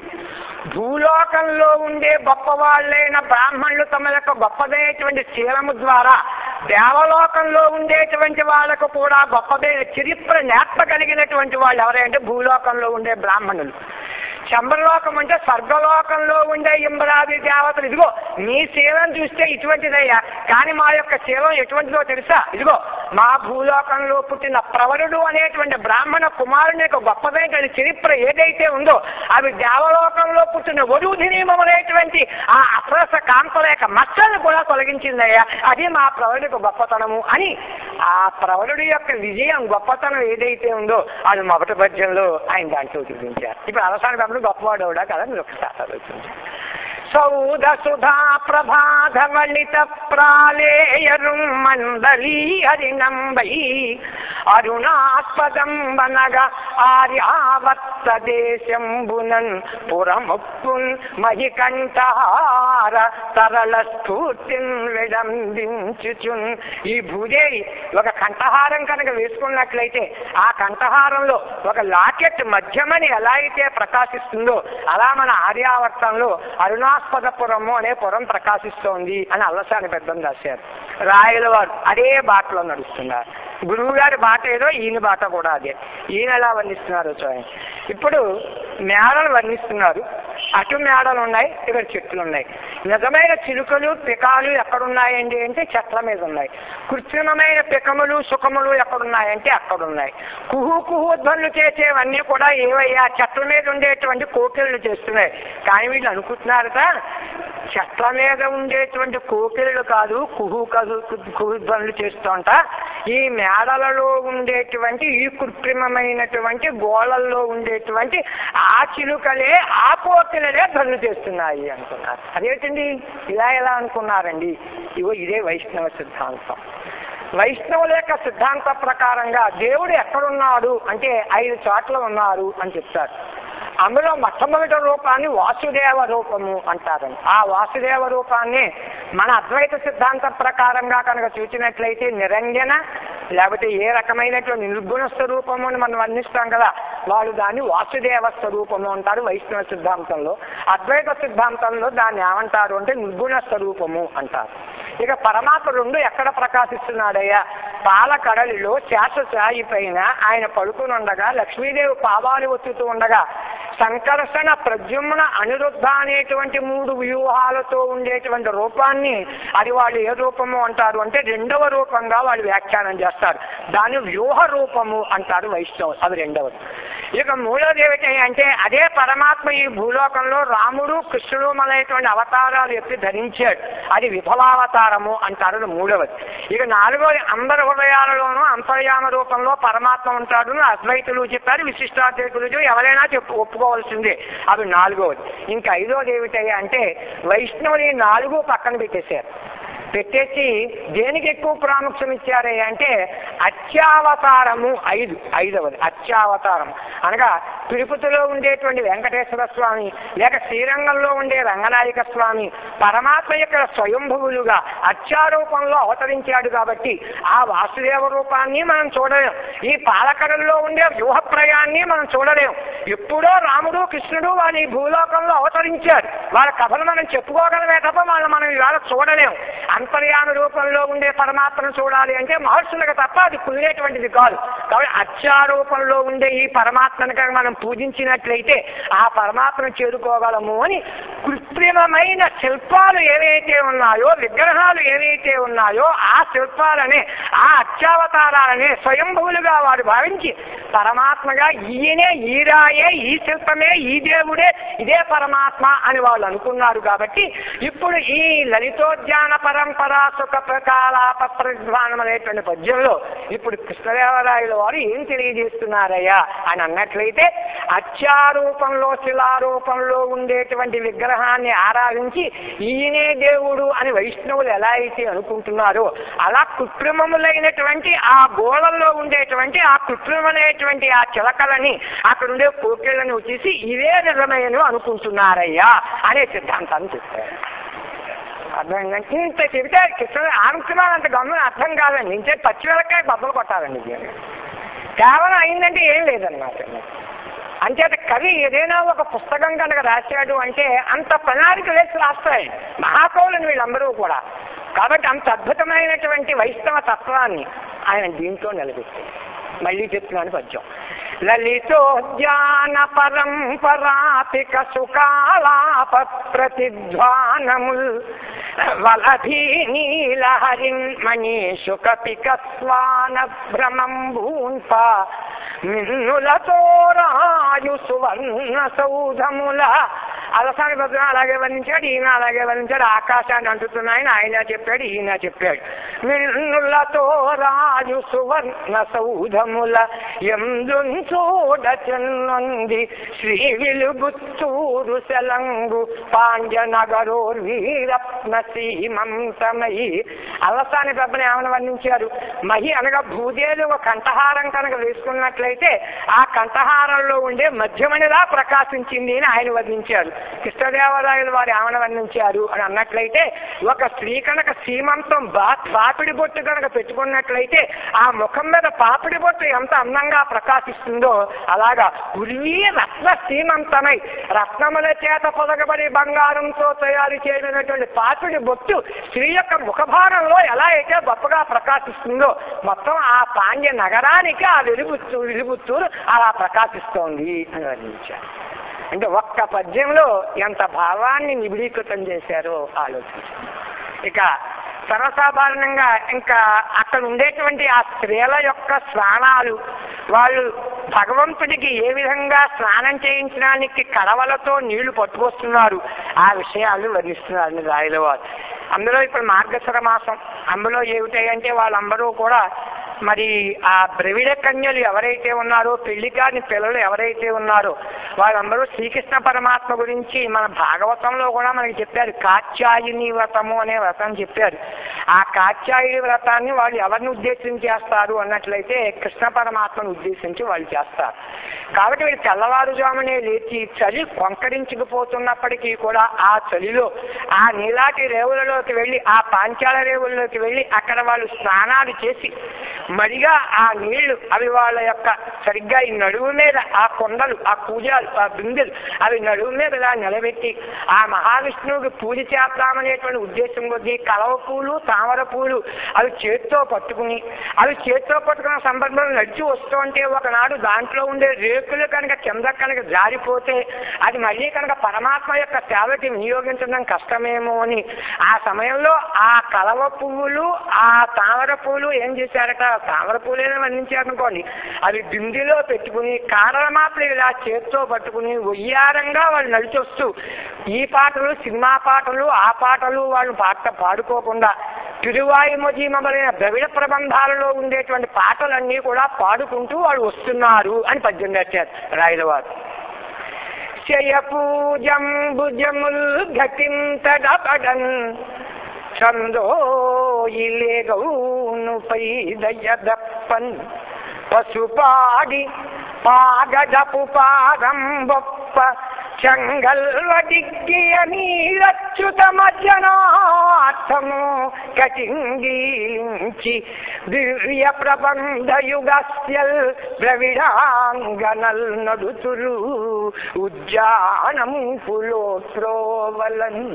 భూలోకంలో ఉండే గొప్పవాళ్ళైన బ్రాహ్మణులు తమ యొక్క గొప్పదైనటువంటి శీలము ద్వారా దేవలోకంలో ఉండేటువంటి వాళ్ళకు కూడా గొప్పదైన చరిత్ర నేర్పగలిగినటువంటి వాళ్ళు ఎవరంటే భూలోకంలో ఉండే బ్రాహ్మణులు చంద్రలోకం అంటే స్వర్గలోకంలో ఉండే ఇంద్రాది దేవతలు ఇదిగో మీ శీలం చూస్తే ఇటువంటిదయ్యా కానీ మా యొక్క శీలం ఎటువంటిదో తెలుసా ఇదిగో మా భూలోకంలో పుట్టిన ప్రవరుడు అనేటువంటి బ్రాహ్మణ కుమారుని యొక్క గొప్పదైన చరిత్ర ఏదైతే ఉందో అవి దేవలోకంలో పుట్టిన వధూధినీయమనేటువంటి ఆ అప్రస కాంతల యొక్క మచ్చలను కూడా తొలగించిందయ్యా అది మా ప్రవరుడికి గొప్పతనము అని ఆ ప్రవరుడి యొక్క విజయం గొప్పతనం ఏదైతే ఉందో అది మొదటి పద్యంలో ఆయన దాంట్లో చూపించారు ఇప్పుడు అవసాన బాబుడు గొప్పవాడవుడా కదా మీరు ఒకసారి ఆలోచించారు సౌద సుధా ప్రభాధవళిత ప్రాళేయరు మందలీ హరినంబై అరుణాస్పదం వనగ ఆర్యావర్త దేశంబునన్ పురముప్పున్ మహికంఠహార తరళ స్ఫూర్తిన్ విడంబించుచున్ ఈ భూదేవి ఒక కంఠహారం కనుక వేసుకున్నట్లయితే ఆ కంఠహారంలో ఒక లాకెట్ మధ్యమని ఎలా అయితే ప్రకాశిస్తుందో అలా మన ఆర్యావర్తంలో అరుణాస్పదపురము అనే పురం ప్రకాశిస్తోంది అని అల్లసాని పెద్దం రాశారు రాయల వారు అదే బాటలో నడుస్తున్నారు గురువు గారి బాట ఏదో ఈయన బాట కూడా అదే ఈయన ఎలా వర్ణిస్తున్నారు చూడండి ఇప్పుడు మేడలు వర్ణిస్తున్నారు అటు మేడలు ఉన్నాయి ఇక్కడ చెట్లు ఉన్నాయి నిజమైన చిలుకలు పికాలు ఎక్కడున్నాయండి అంటే చెట్ల మీద ఉన్నాయి కృత్రిమమైన పికములు సుఖములు ఎక్కడున్నాయంటే అక్కడ ఉన్నాయి కుహు కుహు ధ్వనులు చేసేవన్నీ కూడా ఏవయ్యా చెట్ల మీద ఉండేటువంటి కోకిళ్ళు చేస్తున్నాయి కానీ వీళ్ళు అనుకుంటున్నారట చెట్ల మీద ఉండేటువంటి కోకిళ్ళు కాదు కుహు కదు కుహు ధ్వనులు చేస్తుంట ఈ మేడలలో ఉండేటువంటి ఈ కృత్రిమమైనటువంటి గోళల్లో ఉండేటువంటి ఆ చిలుకలే ఆ కోకిలలే ధ్వనులు చేస్తున్నాయి అనుకున్నారు అదేంటండి ఇలా ఎలా అనుకున్నారండి ఇగో ఇదే వైష్ణవ సిద్ధాంతం వైష్ణవుల యొక్క సిద్ధాంత ప్రకారంగా దేవుడు ఎక్కడున్నాడు అంటే ఐదు చోట్ల ఉన్నారు అని చెప్తారు అందులో మొట్టమొదటి రూపాన్ని వాసుదేవ రూపము అంటారండి ఆ వాసుదేవ రూపాన్ని మన అద్వైత సిద్ధాంత ప్రకారంగా కనుక చూసినట్లయితే నిరంజన లేకపోతే ఏ రకమైనటువంటి నిర్గుణ స్వరూపము అని మనం వర్ణిస్తాం కదా వాళ్ళు దాన్ని వాసుదేవ స్వరూపము అంటారు వైష్ణవ సిద్ధాంతంలో అద్వైత సిద్ధాంతంలో దాన్ని ఏమంటారు అంటే నిర్గుణ స్వరూపము అంటారు ఇక పరమాత్మ రెండు ఎక్కడ ప్రకాశిస్తున్నాడయ్యా పాల కడలిలో శాశ్వసాయి పైన ఆయన పడుకుని ఉండగా లక్ష్మీదేవి పాదాలు ఒత్తుతూ ఉండగా సంకర్షణ ప్రద్యుమ్న అనిరుద్ధ అనేటువంటి మూడు వ్యూహాలతో ఉండేటువంటి రూపాన్ని అది వాళ్ళు ఏ రూపము అంటారు అంటే రెండవ రూపంగా వాళ్ళు వ్యాఖ్యానం చేస్తారు దాన్ని వ్యూహ రూపము అంటారు వైష్ణవు అది రెండవది ఇక మూడవది ఏమిటి అంటే అదే పరమాత్మ ఈ భూలోకంలో రాముడు కృష్ణుడు మొదలైనటువంటి అవతారాలు ఎత్తి ధరించాడు అది విఫలావతారము అంటారు అది మూడవది ఇక నాలుగవది అందరి హృదయాలలోనూ అంతర్యామ రూపంలో పరమాత్మ ఉంటాడు అని అద్వైతులు చెప్పారు విశిష్టాద్వైతులు ఎవరైనా చెప్పు ఒప్పుకోవాల్సిందే అది నాలుగవది ఇంకా ఐదవది ఏమిటయ్యా అంటే వైష్ణవుని నాలుగు పక్కన పెట్టేశారు పెట్టేసి దేనికి ఎక్కువ ప్రాముఖ్యం ఇచ్చారే అంటే అత్యావతారము ఐదు ఐదవది అత్యావతారం అనగా తిరుపతిలో ఉండేటువంటి వెంకటేశ్వర స్వామి లేక శ్రీరంగంలో ఉండే రంగనాయక స్వామి పరమాత్మ యొక్క స్వయంభువులుగా అత్యారూపంలో అవతరించాడు కాబట్టి ఆ వాసుదేవ రూపాన్ని మనం చూడలేం ఈ పాలకడల్లో ఉండే వ్యూహప్రయాన్ని మనం చూడలేం ఎప్పుడో రాముడు కృష్ణుడు వారి ఈ భూలోకంలో అవతరించారు వాళ్ళ కథలు మనం చెప్పుకోగలమే తప్ప వాళ్ళు మనం ఇవాళ చూడలేం అంతర్యామి రూపంలో ఉండే పరమాత్మను చూడాలి అంటే మహర్షులకు తప్ప అది కుదిరేటువంటిది కాదు కాబట్టి అత్యారూపంలో ఉండే ఈ పరమాత్మను కనుక మనం పూజించినట్లయితే ఆ పరమాత్మను చేరుకోగలము అని కృత్రిమమైన శిల్పాలు ఏవైతే ఉన్నాయో విగ్రహాలు ఏవైతే ఉన్నాయో ఆ శిల్పాలనే ఆ అత్యావతారాలనే స్వయంభువులుగా వారు భావించి పరమాత్మగా ఈయనే ఈ రాయే ఈ శిల్పమే ఈ దేవుడే ఇదే పరమాత్మ అని వాళ్ళు అనుకున్నారు కాబట్టి ఇప్పుడు ఈ లలితోద్యాన పరంపర సుఖ ప్రకాలాప ప్రధ్వానం అనేటువంటి పద్యంలో ఇప్పుడు కృష్ణదేవరాయల వారు ఏం తెలియజేస్తున్నారయ్యా అని అన్నట్లయితే అత్యారూపంలో శిలారూపంలో ఉండేటువంటి విగ్రహాన్ని ఆరాధించి ఈయనే దేవుడు అని వైష్ణవులు ఎలా అయితే అనుకుంటున్నారో అలా కృత్రిమములైనటువంటి ఆ గోళంలో ఉండేటువంటి ఆ కృత్రిమమైనటువంటి ఆ చిలకలని అక్కడ ఉండే కోకిళ్ళని వచ్చేసి ఇవే నిజమైన అనుకుంటున్నారయ్యా అనే సిద్ధాంతాన్ని చెప్పారు అర్థమైందంటే ఇంత చెబితే కృష్ణ ఆనుకున్నాను అంత గమ్మున అర్థం కాదండి ఇంకే పచ్చిమిరకాయ బద్దలు కొట్టాలండి ఇది కేవలం అయిందంటే ఏం లేదన్నమాట అంచేత కవి ఏదైనా ఒక పుస్తకం కనుక రాశాడు అంటే అంత ప్రణాళిక వేసి రాస్తాయి మహాకవులను వీళ్ళందరూ కూడా కాబట్టి అంత అద్భుతమైనటువంటి వైష్ణవ తత్వాన్ని ఆయన దీంట్లో నిలబెట్టాడు మళ్ళీ చెప్తున్నాను పద్యం లలితోద్యాన పరంపరాతిక సుకాలాప ప్రతిధ్వానముల్ వలభీ నీలహరిన్ మనీషు కపిక స్వాన భ్రమం భూన్ప మిన్నులతో రాయు సువర్ణ సౌధముల అలసాని భద్రం అలాగే వర్ణించాడు ఈయన అలాగే వర్ణించాడు ఆకాశాన్ని అంటుతున్నాయని ఆయన చెప్పాడు ఈయన చెప్పాడు మిన్నులతో రాజు సువర్ణ సౌధముల ఎందున్ చూడ చెన్నుంది శ్రీ విలుగుత్తూరు సెలంగు పాండ్య నగరోర్ వీరత్న సీమంతమయి అలసాని పెద్దని ఏమని వర్ణించారు మహి అనగా భూదేలు ఒక కంఠహారం కనుక వేసుకున్నట్లయితే ఆ కంఠహారంలో ఉండే మధ్యమణిలా ప్రకాశించింది అని ఆయన వర్ణించారు కృష్ణదేవరాయలు వారు ఏమని వర్ణించారు అని అన్నట్లయితే ఒక స్త్రీ కనుక సీమంతం బా పాపిడి బొట్టు కనుక పెట్టుకున్నట్లయితే ఆ ముఖం మీద పాపిడి బొట్టు ఎంత అందంగా ప్రకాశిస్తుందో అలాగా ఉర్వీ రత్న సీమంతమై రత్నముల చేత పొదగబడి బంగారంతో తయారు చేయబడినటువంటి పాపిడి బొట్టు స్త్రీ యొక్క ముఖభారంలో ఎలా అయితే గొప్పగా ప్రకాశిస్తుందో మొత్తం ఆ పాండ్య నగరానికి ఆ వెలుగుత్తూ వెలుగుత్తూరు అలా ప్రకాశిస్తోంది అని వర్ణించారు అంటే ఒక్క పద్యంలో ఎంత భావాన్ని నిబిడీకృతం చేశారో ఆలోచించారు ఇక సర్వసాధారణంగా ఇంకా అక్కడ ఉండేటువంటి ఆ స్త్రీల యొక్క స్నానాలు వాళ్ళు భగవంతుడికి ఏ విధంగా స్నానం చేయించడానికి కడవలతో నీళ్లు పట్టుకొస్తున్నారు ఆ విషయాలు వర్ణిస్తున్నారు రాయల వారు అందులో ఇప్పుడు మార్గశర మాసం అందులో ఏమిటాయంటే వాళ్ళందరూ కూడా మరి ఆ ద్రవిడ కన్యలు ఎవరైతే ఉన్నారో పెళ్లి కాని పిల్లలు ఎవరైతే ఉన్నారో వాళ్ళందరూ శ్రీకృష్ణ పరమాత్మ గురించి మన భాగవతంలో కూడా మనకి చెప్పారు కాత్యాయిని వ్రతము అనే వ్రతం చెప్పారు ఆ కాత్యాయుని వ్రతాన్ని వాళ్ళు ఎవరిని ఉద్దేశించి చేస్తారు అన్నట్లయితే కృష్ణ పరమాత్మను ఉద్దేశించి వాళ్ళు చేస్తారు కాబట్టి వీళ్ళు తెల్లవారుజామునే లేచి చలి కొంకరించుకుపోతున్నప్పటికీ కూడా ఆ చలిలో ఆ నీలాటి రేవులలోకి వెళ్ళి ఆ పాంచాల రేవుల్లోకి వెళ్ళి అక్కడ వాళ్ళు స్నానాలు చేసి మరిగా ఆ నీళ్లు అవి వాళ్ళ యొక్క సరిగ్గా ఈ నడువు మీద ఆ కొండలు ఆ పూజలు ఆ బిందెలు అవి నడువు మీద ఇలా నిలబెట్టి ఆ మహావిష్ణువుకి పూజ చేద్దామనేటువంటి ఉద్దేశం కొద్దీ కలవ పూలు తామర పూలు అవి చేత్తో పట్టుకుని అవి చేత్తో పట్టుకున్న సందర్భంలో నడిచి వస్తూ ఉంటే ఒకనాడు దాంట్లో ఉండే రేకులు కనుక కింద కనుక జారిపోతే అది మళ్ళీ కనుక పరమాత్మ యొక్క సేవకి వినియోగించడం కష్టమేమో అని ఆ సమయంలో ఆ కలవ పువ్వులు ఆ తామర పూలు ఏం చేశారట తామర పూలేని వర్ణించారనుకోండి అవి బిందెలో పెట్టుకుని కారణమాత్రం ఇలా చేత్తో పట్టుకుని ఒయ్యారంగా వాళ్ళు నడిచొస్తూ ఈ పాటలు సినిమా పాటలు ఆ పాటలు వాళ్ళు పాట పాడుకోకుండా తిరువాయుమతి మొదలైన ద్రవిడ ప్రబంధాలలో ఉండేటువంటి పాటలన్నీ కూడా పాడుకుంటూ వాళ్ళు వస్తున్నారు అని పద్యం కట్టారు రాయల వారు శయ పూజం భుజముల్ ఘటింతడపడన్ సందో ఇలేగౌను పై దయదప్పన్ పసుపాడి పాగడపు పాదం బొప్ప చెంగల్వడిగ్గియ నీరచ్యుత మధ్యనార్థము కటింగించి దివ్య ప్రబంధయుగస్యల్ ద్రవిడాంగనల్ నడుతురు ఉజ్జానం పులోత్రోవలన్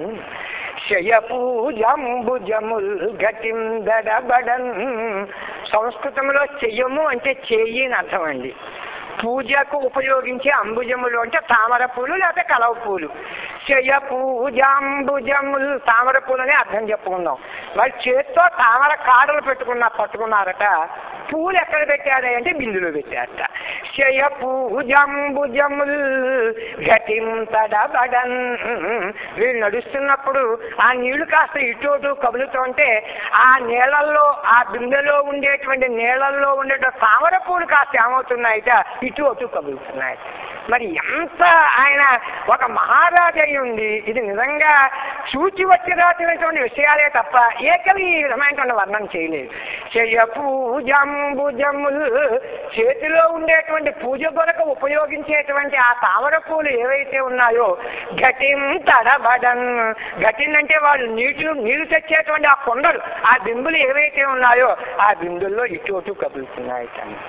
శయపూజంబుజముల్ గటిం దడబడన్ సంస్కృతంలో చెయ్యము అంటే చెయ్యి అని అర్థం అండి పూజకు ఉపయోగించే అంబుజములు అంటే తామర పూలు లేకపోతే కలవ పూలు చెయ్య పూజాంబుజములు తామర పూలు అని అర్థం చెప్పుకుందాం వాళ్ళు చేత్తో తామర కాడలు పెట్టుకున్న పట్టుకున్నారట పూలు ఎక్కడ పెట్టారు అంటే బిందులో పెట్టారట శయ పూజంబుజముల్ ఘటిం తడబడన్ వీళ్ళు నడుస్తున్నప్పుడు ఆ నీళ్లు కాస్త ఇటు అటు కదులుతుంటే ఆ నీళ్ళల్లో ఆ బిందెలో ఉండేటువంటి నీళ్ళల్లో ఉండే తామర పూలు కాస్త ఏమవుతున్నాయిట ఇటు అటు కదులుతున్నాయి మరి ఎంత ఆయన ఒక మహారాజు అయి ఉండి ఇది నిజంగా చూచి వచ్చి రాసినటువంటి విషయాలే తప్ప ఏ కవి ఈ విధమైనటువంటి వర్ణన చేయలేదు చెయ్య పూజంబుజములు చేతిలో ఉండేటువంటి పూజ కొరకు ఉపయోగించేటువంటి ఆ తామర పూలు ఏవైతే ఉన్నాయో ఘటిం తడబడన్ ఘటిన్ అంటే వాళ్ళు నీటి నీళ్లు తెచ్చేటువంటి ఆ కొండలు ఆ బిందులు ఏవైతే ఉన్నాయో ఆ బిందుల్లో ఇటు అటు కదులుతున్నాయి కానీ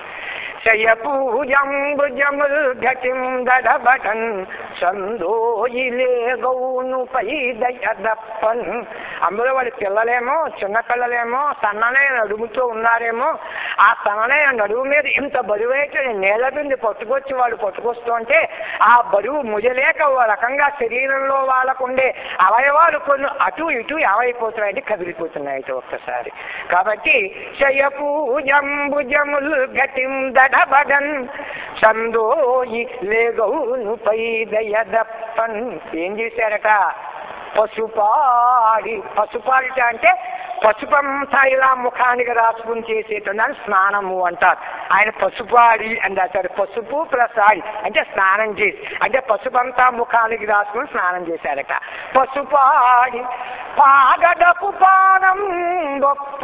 శయపూజంబుజముల్ ఘటిం దడబటన్ సందోయిలే గౌను పై దయదప్పన్ అందులో వాడి పిల్లలేమో చిన్న పిల్లలేమో సన్ననే నడుముతూ ఉన్నారేమో ఆ సన్ననే నడుము మీద ఇంత బరువైతే నేల బింది పట్టుకొచ్చి వాడు పట్టుకొస్తూ ఉంటే ఆ బరువు ముజలేక ఓ రకంగా శరీరంలో వాళ్ళకుండే అవయవాలు కొన్ని అటు ఇటు ఏమైపోతున్నాయంటే కదిలిపోతున్నాయి ఒక్కసారి కాబట్టి శయపూజంబుజముల్ గటిం దడబడన్ సందోయి లేగౌను పై దయదప్పన్ ఏం చేశారట పసుపాడి పసుపాడిట అంటే పసుపంతా ఇలా ముఖానికి రాసుకుని చేసేటువంటి స్నానము అంటారు ఆయన పసుపాడి అని రాశారు పసుపు ప్లస్ ఆడి అంటే స్నానం చేసి అంటే పసుపంతా ముఖానికి రాసుకుని స్నానం చేశారట పసుపాడి పాగడపు పానం గొప్ప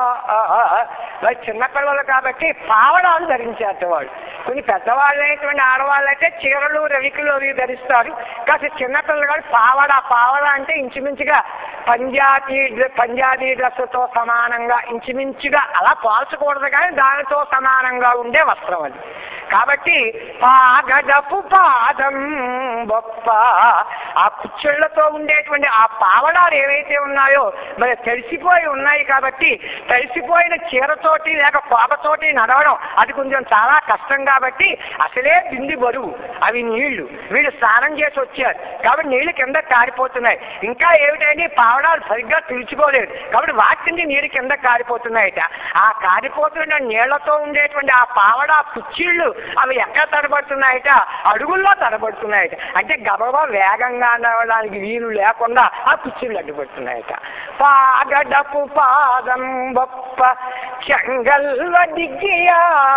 మరి చిన్నపిల్లలు కాబట్టి పావడాలు ధరించారు వాళ్ళు కొన్ని పెద్దవాళ్ళు అయినటువంటి ఆడవాళ్ళు అయితే చీరలు రవికులు అవి ధరిస్తారు కాస్త చిన్నపిల్లలు కానీ పావడ పావడ అంటే ఇంచుమించుగా పంజాబీ డ్రె- పంజాబీ డ్రెస్సుతో సమానంగా ఇంచుమించుగా అలా పోల్చకూడదు కానీ దానితో సమానంగా ఉండే వస్త్రం అది కాబట్టి పాగడపు పాదం గొప్ప ఆ కుచ్చుళ్లతో ఉండేటువంటి ఆ పావడాలు ఏవైతే ఉన్నాయో మరి తడిసిపోయి ఉన్నాయి కాబట్టి తడిసిపోయిన చీరతోటి లేక కోపతోటి నడవడం అది కొంచెం చాలా కష్టం కాబట్టి అసలే బింది బరువు అవి నీళ్లు వీళ్ళు స్నానం చేసి వచ్చారు కాబట్టి నీళ్లు కింద కారిపోతున్నాయి ఇంకా ఏమిటంటే పావడాలు సరిగ్గా తుడుచుకోలేదు కాబట్టి వాటి నుంచి నీరు కింద కారిపోతున్నాయట ఆ కారిపోతున్న నీళ్లతో ఉండేటువంటి ఆ పావడ కుచ్చిళ్ళు అవి ఎక్కడ తడబడుతున్నాయట అడుగుల్లో తడబడుతున్నాయట అంటే గబగబా వేగంగా నడవడానికి వీలు లేకుండా ఆ కుచ్చిళ్ళు అడ్డుపడుతున్నాయట పాగడపు పాదం బొప్ప చెంగల్వ దిగ్గియా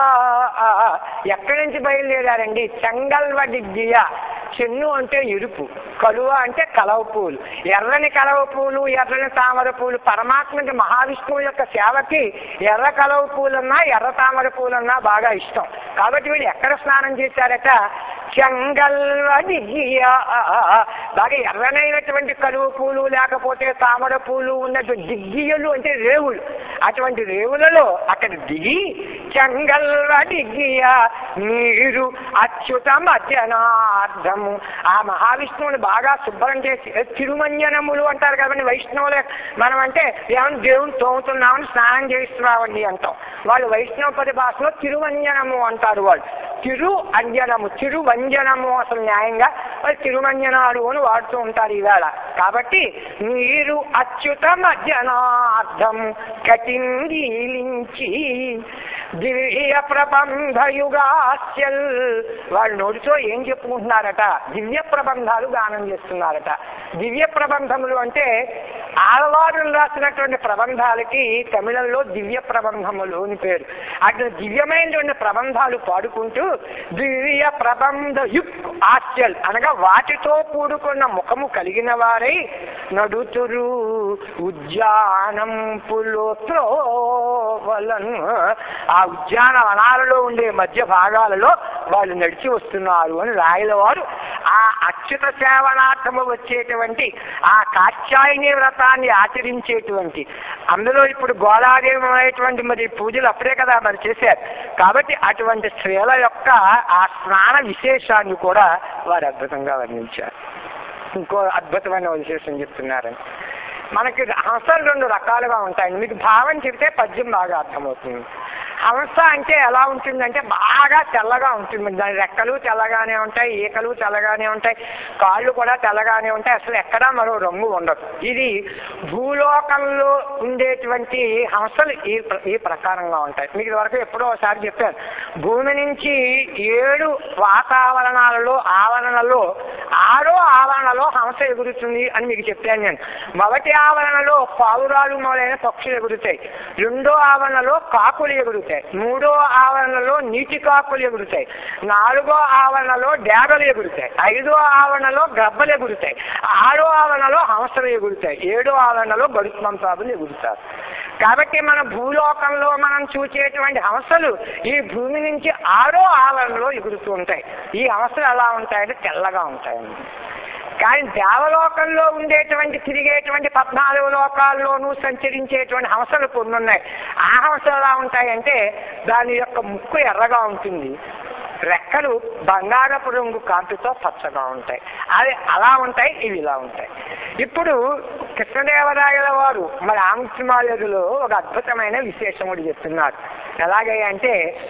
ఎక్కడి నుంచి బయలుదేరారండి చెంగల్వ దిగ్గియా చెన్ను అంటే ఎరుపు కలువ అంటే కలవ పూలు ఎర్రని కలవ పూలు ఎర్రని తామర పూలు పరమాత్మకి మహావిష్ణువు యొక్క సేవకి ఎర్ర కలవ పూలన్నా ఎర్ర తామర పూలన్నా బాగా ఇష్టం కాబట్టి వీళ్ళు ఎక్కడ స్నానం చేశారట చెంగల్వ దిగియా బాగా ఎర్రనైనటువంటి కలువ పూలు లేకపోతే తామర పూలు ఉన్నటువంటి దిగ్గియలు అంటే రేవులు అటువంటి రేవులలో అక్కడ దిగి చెంగల్వ దిగియా నీరు అచ్యుత మధ్యనార్థము ఆ మహావిష్ణువుని బాగా శుభ్రం చేసి ఏ తిరుమంజనములు అంటారు కదండి వైష్ణవులే మనం అంటే ఏమన్నా దేవుని తోముతున్నామని స్నానం చేస్తున్నామండి అంటాం వాళ్ళు వైష్ణవ పరిభాషలో తిరుమంజనము అంటారు వాళ్ళు తిరు అంజనము తిరువంజనము అసలు న్యాయంగా వాళ్ళు తిరుమంజనాలు అని వాడుతూ ఉంటారు ఈవేళ కాబట్టి నీరు అచ్యుత మధ్యనార్థం కటింగీలించి దివ్య ప్రబంధ యుగాస్యల్ వాళ్ళు నోటితో ఏం చెప్పుకుంటున్నారట దివ్య ప్రబంధాలు గానం చేస్తున్నారట దివ్య ప్రబంధములు అంటే ఆడవారు రాసినటువంటి ప్రబంధాలకి తమిళంలో దివ్య ప్రబంధములు అని పేరు అట్లా దివ్యమైనటువంటి ప్రబంధాలు పాడుకుంటూ దివ్య ప్రబంధ యుక్ ఆస్యల్ అనగా వాటితో కూడుకున్న ముఖము కలిగిన వారై నడుతురు ఉద్యానం పులోత్రోవలను ఆ ఉద్యాన వనాలలో ఉండే మధ్య భాగాలలో వాళ్ళు నడిచి వస్తున్నారు అని రాయల వారు ఆ అచ్యుత సేవనార్థము వచ్చేటువంటి ఆ కాత్యాయని వ్రతాన్ని ఆచరించేటువంటి అందులో ఇప్పుడు గోళాదేవి అనేటువంటి మరి పూజలు అప్పుడే కదా మరి చేశారు కాబట్టి అటువంటి స్త్రీల యొక్క ఆ స్నాన విశేషాన్ని కూడా వారు అద్భుతంగా వర్ణించారు ఇంకో అద్భుతమైన విశేషం చెప్తున్నారని మనకి హంసలు రెండు రకాలుగా ఉంటాయండి మీకు భావం చెబితే పద్యం బాగా అర్థమవుతుంది హంస అంటే ఎలా ఉంటుందంటే బాగా తెల్లగా ఉంటుంది దాని రెక్కలు తెల్లగానే ఉంటాయి ఈకలు తెల్లగానే ఉంటాయి కాళ్ళు కూడా తెల్లగానే ఉంటాయి అసలు ఎక్కడా మరో రంగు ఉండదు ఇది భూలోకంలో ఉండేటువంటి హంసలు ఈ ప్ర- ఈ ప్రకారంగా ఉంటాయి మీకు ఇదివరకు ఎప్పుడో ఒకసారి చెప్పాను భూమి నుంచి ఏడు వాతావరణాలలో ఆవరణలో ఆరో ఆవరణలో హంస ఎగురుతుంది అని మీకు చెప్పాను నేను మొదటి ఆవరణలో పావురాలు మొదలైన పక్షులు ఎగురుతాయి రెండో ఆవరణలో కాకులు ఎగురుతాయి మూడో ఆవరణలో నీటి కాకులు ఎగురుతాయి నాలుగో ఆవరణలో డేగలు ఎగురుతాయి ఐదో ఆవరణలో గబ్బలు ఎగురుతాయి ఆరో ఆవరణలో హంసలు ఎగురుతాయి ఏడో ఆవరణలో గరుత్మంతాదులు ఎగురుతారు కాబట్టి మన భూలోకంలో మనం చూసేటువంటి హంసలు ఈ భూమి నుంచి ఆరో ఆవరణలో ఎగురుతూ ఉంటాయి ఈ హంసలు ఎలా ఉంటాయంటే తెల్లగా ఉంటాయండి కానీ దేవలోకంలో ఉండేటువంటి తిరిగేటువంటి పద్నాలుగు లోకాల్లోనూ సంచరించేటువంటి హంసలు కొన్ని ఉన్నాయి ఆ హంసలు ఎలా ఉంటాయంటే దాని యొక్క ముక్కు ఎర్రగా ఉంటుంది రెక్కలు బంగారపు రంగు కాంతితో పచ్చగా ఉంటాయి అది అలా ఉంటాయి ఇవి ఇలా ఉంటాయి ఇప్పుడు కృష్ణదేవరాయల వారు మరి ఆంక్షమాలయులో ఒక అద్భుతమైన విశేషముడు చెప్తున్నారు ఎలాగే అంటే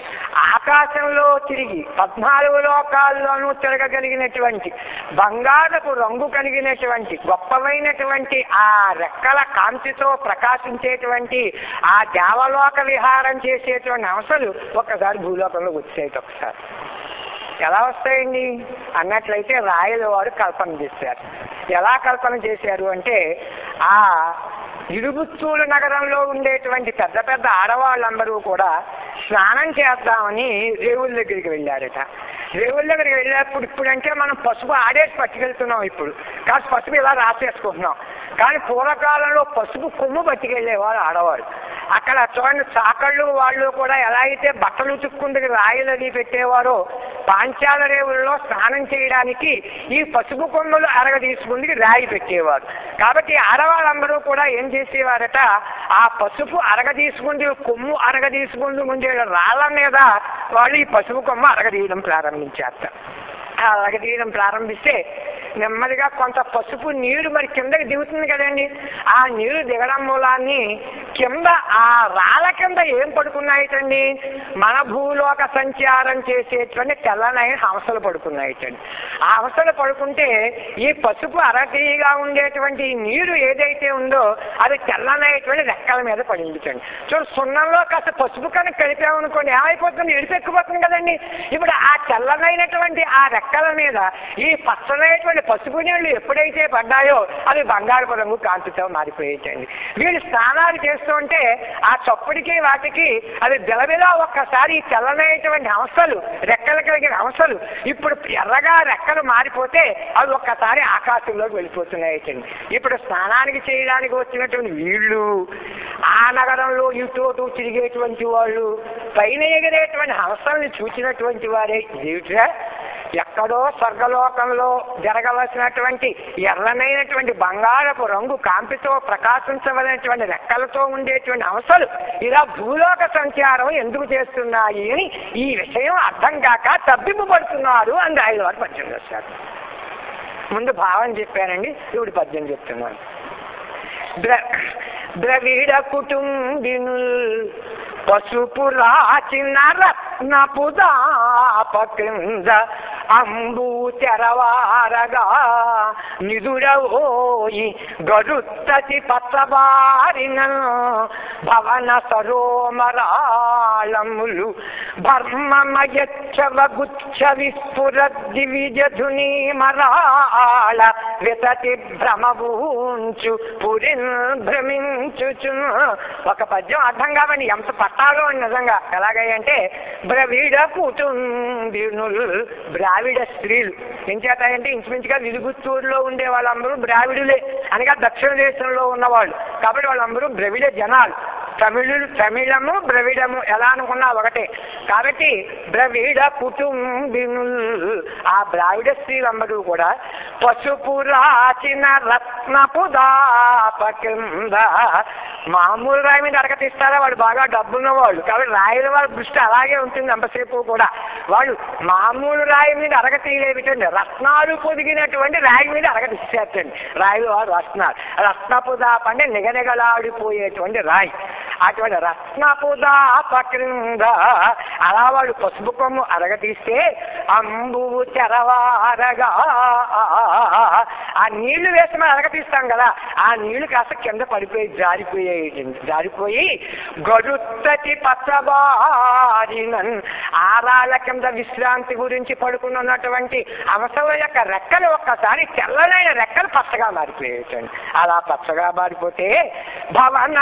ఆకాశంలో తిరిగి పద్నాలుగు లోకాల్లోనూ తిరగగలిగినటువంటి బంగారపు రంగు కలిగినటువంటి గొప్పమైనటువంటి ఆ రెక్కల కాంతితో ప్రకాశించేటువంటి ఆ దేవలోక విహారం చేసేటువంటి అంశాలు ఒక్కసారి భూలోకంలో వచ్చేది ఒకసారి ఎలా వస్తాయండి అన్నట్లయితే రాయల వారు కల్పన చేశారు ఎలా కల్పన చేశారు అంటే ఆ ఇరుబుత్తూరు నగరంలో ఉండేటువంటి పెద్ద పెద్ద ఆడవాళ్ళందరూ కూడా స్నానం చేద్దామని రేవుల దగ్గరికి వెళ్ళారట రేవుల దగ్గరికి వెళ్ళేప్పుడు ఇప్పుడంటే మనం పసుపు ఆడేసి పట్టుకెళ్తున్నాం ఇప్పుడు కాదు పసుపు ఇలా రాసేసుకుంటున్నాం కానీ పూర్వకాలంలో పసుపు కొమ్ము పట్టుకెళ్ళేవారు ఆడవారు అక్కడ చూడండి చాకళ్ళు వాళ్ళు కూడా ఎలా అయితే బట్టలు ఉతుక్కుందుకు రాయిలు అది పెట్టేవారో పాంచాల రేవుల్లో స్నానం చేయడానికి ఈ పసుపు కొమ్ములు అరగ తీసుకుందుకు రాయి పెట్టేవారు కాబట్టి ఆడవాళ్ళందరూ కూడా ఏం చేసేవారట ఆ పసుపు అరగ తీసుకుంది కొమ్ము అరగ తీసుకుంటూ ఉండే రాళ్ళ మీద వాళ్ళు ఈ పసుపు కొమ్ము అరగదీయడం ప్రారంభించారట ఆ అరగదీయడం ప్రారంభిస్తే నెమ్మదిగా కొంత పసుపు నీరు మరి కిందకి దిగుతుంది కదండి ఆ నీరు దిగడం మూలాన్ని కింద ఆ రాళ్ళ కింద ఏం పడుకున్నాయిటండి మన భూలోక సంచారం చేసేటువంటి తెల్లనైన హంసలు పడుకున్నాయిటండి ఆ హంసలు పడుకుంటే ఈ పసుపు అరటీగా ఉండేటువంటి ఈ నీరు ఏదైతే ఉందో అది తెల్లనైనటువంటి రెక్కల మీద పడిందిటండి చూడు సున్నంలో కాస్త పసుపు కనుక కలిపామనుకోండి ఏమైపోతుంది ఎడిపెక్కిపోతుంది కదండి ఇప్పుడు ఆ తెల్లనైనటువంటి ఆ రెక్కల మీద ఈ పచ్చనైనటువంటి పసుపు నీళ్లు ఎప్పుడైతే పడ్డాయో అవి బంగారపు రంగు కాంతితో మారిపోయేటండి వీళ్ళు స్నానాలు చేస్తుంటే ఆ చప్పుడికి వాటికి అది బిలబిలా ఒక్కసారి ఈ తెల్లనైనటువంటి హంసలు రెక్కలు కలిగిన హంసలు ఇప్పుడు ఎర్రగా రెక్కలు మారిపోతే అవి ఒక్కసారి ఆకాశంలోకి వెళ్ళిపోతున్నాయటండి ఇప్పుడు స్నానానికి చేయడానికి వచ్చినటువంటి వీళ్ళు ఆ నగరంలో ఇటు అటు తిరిగేటువంటి వాళ్ళు పైన ఎగిరేటువంటి హంసల్ని చూసినటువంటి వారే ఏమిట్రా ఎక్కడో స్వర్గలోకంలో జరగవలసినటువంటి ఎర్రనైనటువంటి బంగారపు రంగు కాంతితో ప్రకాశించవలసినటువంటి రెక్కలతో ఉండేటువంటి అంశాలు ఇలా భూలోక సంచారం ఎందుకు చేస్తున్నాయి అని ఈ విషయం అర్థం కాక తబ్బింపు పడుతున్నారు అని ఆయన వారు పద్యం చేశారు ముందు భావం చెప్పానండి ఇప్పుడు పద్యం చెప్తున్నాను ద్ర ద్రవిడ కుటుంబినుల్ పసుపు రాచిన రత్నపు దాప క్రింద అంబు తెరవారగా నిదురవోయి గరుత్తతి పచ్చబారిన భవన సరోమరాళములు భర్మమయచ్చవ గుచ్చ విస్ఫుర దివిజధుని మరాళ వితతి భ్రమభూంచు పురిన్ భ్రమించుచు ఒక పద్యం అర్థం కావండి ఎంత పట్టాలో అని నిజంగా ఎలాగంటే బ్రవీడ కుటుంబినులు బ్రావిడ స్త్రీలు ఏం చేతాయంటే ఇంచుమించుగా విలుగుత్తూరులో ఉండే వాళ్ళందరూ బ్రావిడులే అనగా దక్షిణ దేశంలో ఉన్నవాళ్ళు కాబట్టి వాళ్ళందరూ ద్రవిడ జనాలు తమిళులు తమిళము ద్రవిడము ఎలా అనుకున్నా ఒకటే కాబట్టి ద్రవిడ కుటుంబినులు ఆ ద్రావిడ స్త్రీలందరూ కూడా పసుపు రాచిన రత్నపు దాప కింద మామూలు రాయి మీద అడగతిస్తారా వాడు బాగా డబ్బున్న వాళ్ళు కాబట్టి రాయల వాళ్ళ దృష్టి అలాగే ఉంటుంది అంతసేపు కూడా వాళ్ళు మామూలు రాయి మీద అరగతీయలేమిటండి రత్నాలు పొదిగినటువంటి రాయి మీద అరగతిచ్చేటండి రాయిలు వారు రత్నాలు రత్నపు దాప అంటే నిగనిగలాడిపోయేటువంటి రాయి అటువంటి రత్నపు దాప క్రింద అలా వాడు పసుపు కొమ్ము అరగతీస్తే అంబువు తెరవారగా ఆ నీళ్లు వేసి మనం అరగతీస్తాం కదా ఆ నీళ్లు కాస్త కింద పడిపోయి జారిపోయాయి జారిపోయి గడుత్తటి పచ్చబారినన్ ఆరాల కింద విశ్రాంతి గురించి పడుకున్నటువంటి అవసరం యొక్క రెక్కలు ఒక్కసారి తెల్లనైన రెక్కలు పచ్చగా మారిపోయేటండి అలా పచ్చగా మారిపోతే భవన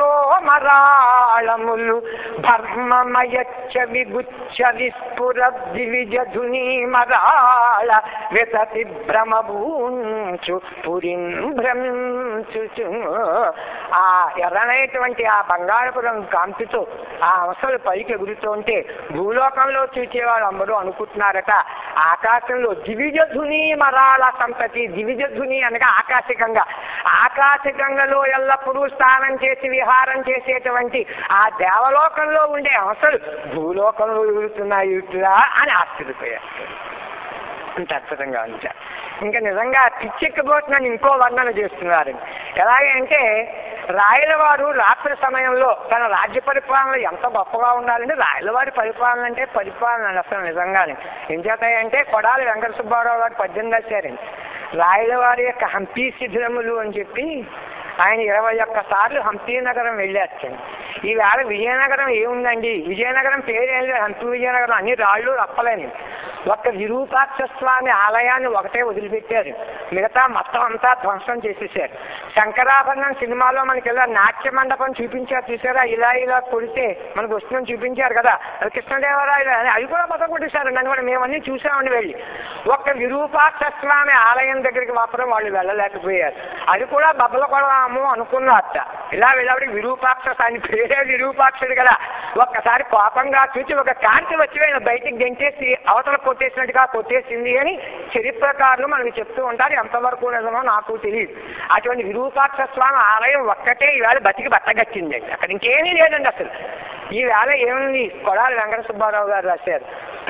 సరోమరాళములు భర్మమయచ్చ విగుచ్చ విస్ఫుర దివిజధుని మరాళ వితతి భ్రమభూంచు పురిన్ భ్రమించుచు ఆ ఎర్రనైనటువంటి ఆ బంగారపురం కాంతితో ఆ అంశాలు పైకి ఎగురుతూ ఉంటే భూలోకంలో చూసేవాళ్ళు అందరూ అనుకుంటున్నారట ఆకాశంలో దివిజధుని మరాల సంతతి దివిజధుని అనగా ఆకాశికంగా ఆకాశికంగలో ఎల్లప్పుడూ స్నానం చేసి విహారం చేసేటువంటి ఆ దేవలోకంలో ఉండే అంశాలు భూలోకంలో ఎగురుతున్నాయి ఇట్లా అని ఆశ్చర్యపోయారు అంత అద్భుతంగా ఉంచారు ఇంకా నిజంగా పిచ్చెక్కిపోతున్నాను ఇంకో వర్ణన చేస్తున్నారు ఎలాగంటే రాయలవారు రాత్రి సమయంలో తన రాజ్య పరిపాలన ఎంత గొప్పగా ఉండాలంటే రాయలవారి పరిపాలన అంటే పరిపాలన అసలు నిజంగానే ఏం చేతాయంటే కొడాలి వెంకట సుబ్బారావు గారు పద్దెనిమిది వచ్చారండి రాయలవారి యొక్క హంపీ శిథిరములు అని చెప్పి ఆయన ఇరవై ఒక్క సార్లు హంపీ నగరం వెళ్ళేచ్చండి ఈవేళ విజయనగరం ఏముందండి విజయనగరం పేరేం లేదు హంపి విజయనగరం అన్ని రాళ్ళు రప్పలేని ఒక్క విరూపాక్ష స్వామి ఆలయాన్ని ఒకటే వదిలిపెట్టారు మిగతా మొత్తం అంతా ధ్వంసం చేసేసారు శంకరాభరణం సినిమాలో మనకి ఇలా నాట్య మండపం చూపించారు చూసారా ఇలా ఇలా కొడితే మనకు వస్తుందని చూపించారు కదా అది కృష్ణదేవరాయలు అని అవి కూడా మొత్తం కొట్టేశారు నన్ను కూడా మేమన్నీ చూసామని వెళ్ళి ఒక్క విరూపాక్ష స్వామి ఆలయం దగ్గరికి మాత్రం వాళ్ళు వెళ్ళలేకపోయారు అది కూడా బబ్బల కొడదాము అనుకున్నారట ఇలా వెళ్ళబడి విరూపాక్ష అని పేరే విరూపాక్షుడు కదా ఒక్కసారి కోపంగా చూసి ఒక కాంతి వచ్చి ఆయన బయటికి గెంటేసి అవతల కొట్టేసినట్టుగా కొట్టేసింది అని చరిత్రకారులు మనకి చెప్తూ ఉంటారు ఎంతవరకు నిజమో నాకు తెలియదు అటువంటి విరూపాక్ష స్వామి ఆలయం ఒక్కటే ఈవేళ బతికి బట్టగచ్చిందండి అక్కడ ఇంకేమీ లేదండి అసలు ఈవేళ ఏముంది కొడాలి వెంకట సుబ్బారావు గారు రాశారు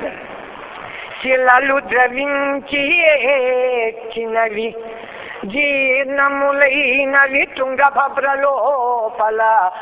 శిలలు ద్రవించి ఏడ్చినవి జీర్ణములైనవి తుంగభద్రలోపల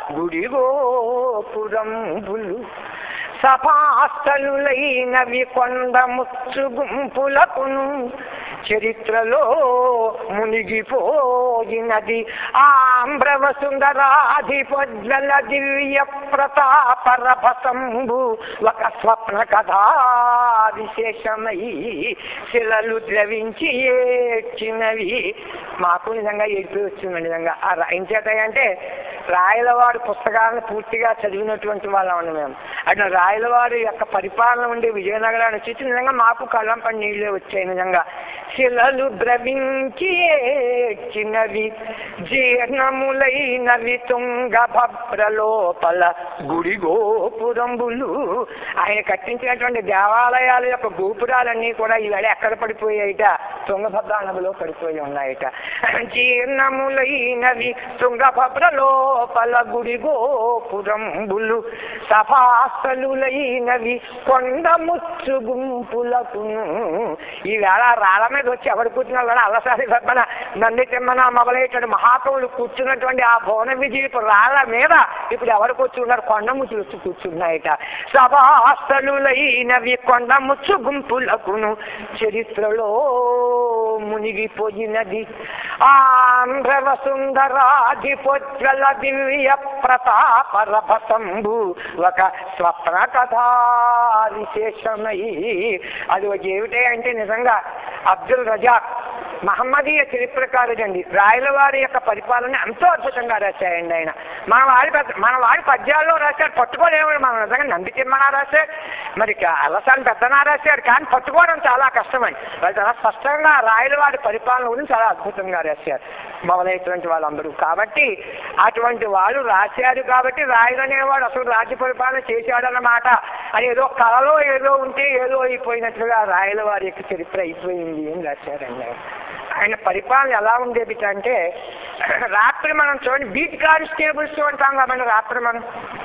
గుడిగోపురంబులు సభాస్థలులైనవి కొండ ముచ్చు గుంపులకును చరిత్రలో మునిగిపోయినది ఆంధ్రవ సుందరాధిపజ్వల దివ్య ప్రతాపరభసంబు ఒక స్వప్న కథా విశేషమై శిలలు ద్రవించి ఏడ్చినవి మాకు నిజంగా ఏడ్పి వచ్చిందండి నిజంగా ఆ రా- ఏం చేత అంటే రాయలవారి పుస్తకాలను పూర్తిగా చదివినటువంటి వాళ్ళం మేము అట్లా రాయలవారి యొక్క పరిపాలన ఉండే విజయనగరాన్ని చూసి నిజంగా మాకు కళ్ళం పని నీళ్ళే వచ్చాయి నిజంగా శిలలు ద్రవించి ఏడ్చినవి జీర్ణములైనవి తుంగభద్ర లోపల గుడి గోపురంబులు ఆయన కట్టించినటువంటి దేవాలయాల యొక్క గోపురాలన్నీ కూడా ఈవేళ ఎక్కడ పడిపోయాయిట తుంగభద్ర నదిలో పడిపోయి ఉన్నాయట జీర్ణములైనవి తుంగభద్ర లోపల గుడి గోపురంబులు సభాస్థలులైనవి కొండ ముచ్చు గుంపులకును ఈవేళ రాళ్ళ మీద వచ్చి ఎవరు కూర్చున్నారు కూడా అల్లసారి పద్మన నంది తిమ్మన మొదలైనటువంటి మహాకవులు కూర్చున్నటువంటి ఆ భువన విజయపు రాళ్ళ మీద ఇప్పుడు ఎవరు కూర్చున్నారు కొండ ముచ్చులు వచ్చి కూర్చున్నాయట సభాస్థలులైనవి కొండ ముచ్చు గుంపులకును చరిత్రలో మునిగిపోయినది ఆంధ్రవ సుందరాధిపొజ్వల దివ్య ప్రతాపరభసంబు ఒక స్వప్న కథా విశేషమై అది ఒక ఏమిటే అంటే నిజంగా అబ్దుల్ రజాక్ మహమ్మదీయ చరిత్రకారుడండి రాయల వారి యొక్క పరిపాలన ఎంతో అద్భుతంగా రాశాయండి ఆయన మన వారి పెద్ద- మన వారి పద్యాల్లో రాశారు పట్టుకోలేము మనం నిజంగా నంది తిమ్మనా రాశారు మరి అలసాని పెద్దనా రాశారు కానీ పట్టుకోవడం చాలా కష్టమండి వాళ్ళు చాలా స్పష్టంగా రాయల వారి పరిపాలన గురించి చాలా అద్భుతంగా రాశారు మొదలైనటువంటి వాళ్ళందరూ కాబట్టి అటువంటి వాళ్ళు రాశారు కాబట్టి రాయలు అనేవాడు అసలు రాజ్య పరిపాలన చేశాడన్నమాట అని ఏదో కళలో ఏదో ఉంటే ఏదో అయిపోయినట్లుగా రాయల వారి యొక్క చరిత్ర అయిపోయింది అని రాశారండి ఆయన. ఆయన పరిపాలన ఎలా ఉండేది అంటే రాత్రి మనం చూడండి బీట్ కానిస్టేబుల్స్ అంటాం కాబట్టి రాత్రి మనం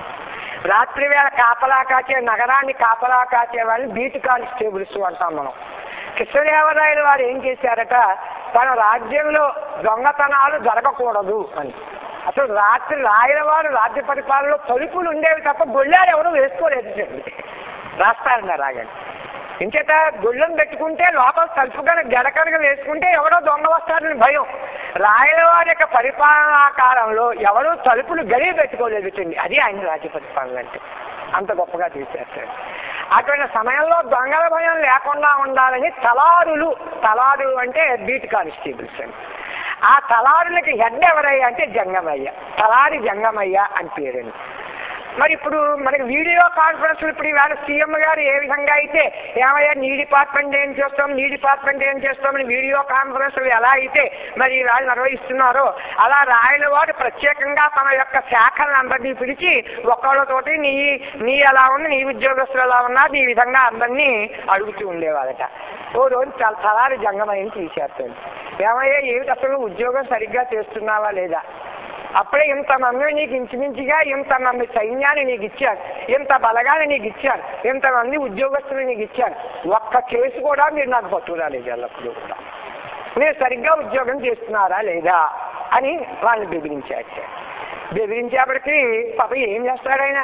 రాత్రి వేళ కాపలా కాచే నగరాన్ని కాపలా కాచే వాళ్ళని బీట్ కానిస్టేబుల్స్ అంటాం మనం కృష్ణదేవరాయలు వారు ఏం చేశారట తన రాజ్యంలో దొంగతనాలు జరగకూడదు అని అసలు రాత్రి రాయల వారు రాజ్య పరిపాలనలో తలుపులు ఉండేవి తప్ప గొళ్ళారు ఎవరు వేసుకోలేదు చెప్పి రాస్తారన్నారు రాగండి ఇంచేత గుళ్ళను పెట్టుకుంటే లోపల తలుపు కనుక గడకనక వేసుకుంటే ఎవడో దొంగ వస్తారని భయం రాయల వారి యొక్క పరిపాలనా కాలంలో ఎవరు తలుపులు గడి పెట్టుకోలేదు చూడండి. అది ఆయన రాజ్య పరిపాలన అంటే అంత గొప్పగా తీసేస్తాడు అటువంటి సమయంలో దొంగల భయం లేకుండా ఉండాలని తలారులు తలారులు అంటే బీట్ కానిస్టేబుల్స్ అండి ఆ తలారులకి హెడ్ ఎవరయ్యా అంటే జంగమయ్య తలారి జంగమయ్య అని పేరండి మరి ఇప్పుడు మనకి వీడియో కాన్ఫరెన్స్ ఇప్పుడు ఈవేళ సీఎం గారు ఏ విధంగా అయితే ఏమయ్యా నీ డిపార్ట్మెంట్ ఏం చేస్తాం నీ డిపార్ట్మెంట్ ఏం చేస్తామని వీడియో కాన్ఫరెన్స్ ఎలా అయితే మరి ఈవేళ నిర్వహిస్తున్నారో అలా రాయల వాడు ప్రత్యేకంగా తన యొక్క శాఖలందరినీ పిలిచి ఒక్కళ్ళతోటి నీ నీ ఎలా ఉంది నీ ఉద్యోగస్తులు ఎలా ఉన్నా ఈ విధంగా అందరినీ అడుగుతూ ఉండేవాడట ఓ రోజు చాలా తలారి జంగమయ్యని తీసేస్తాడు ఏమయ్యా ఏమిటి అసలు ఉద్యోగం సరిగ్గా చేస్తున్నావా లేదా అప్పుడే ఇంతమంది నీకు ఇంచుమించుగా ఇంతమంది సైన్యాన్ని నీకు ఇచ్చారు ఇంత బలగాన్ని నీకు ఇచ్చారు ఇంతమంది ఉద్యోగస్తులు నీకు ఇచ్చారు ఒక్క కేసు కూడా మీరు నాకు పట్టుకురాలేదు ఎల్లప్పుడూ కూడా మీరు సరిగ్గా ఉద్యోగం చేస్తున్నారా లేదా అని వాళ్ళని బెదిరించారు బెదిరించేపటికి పాప ఏం చేస్తాడు ఆయన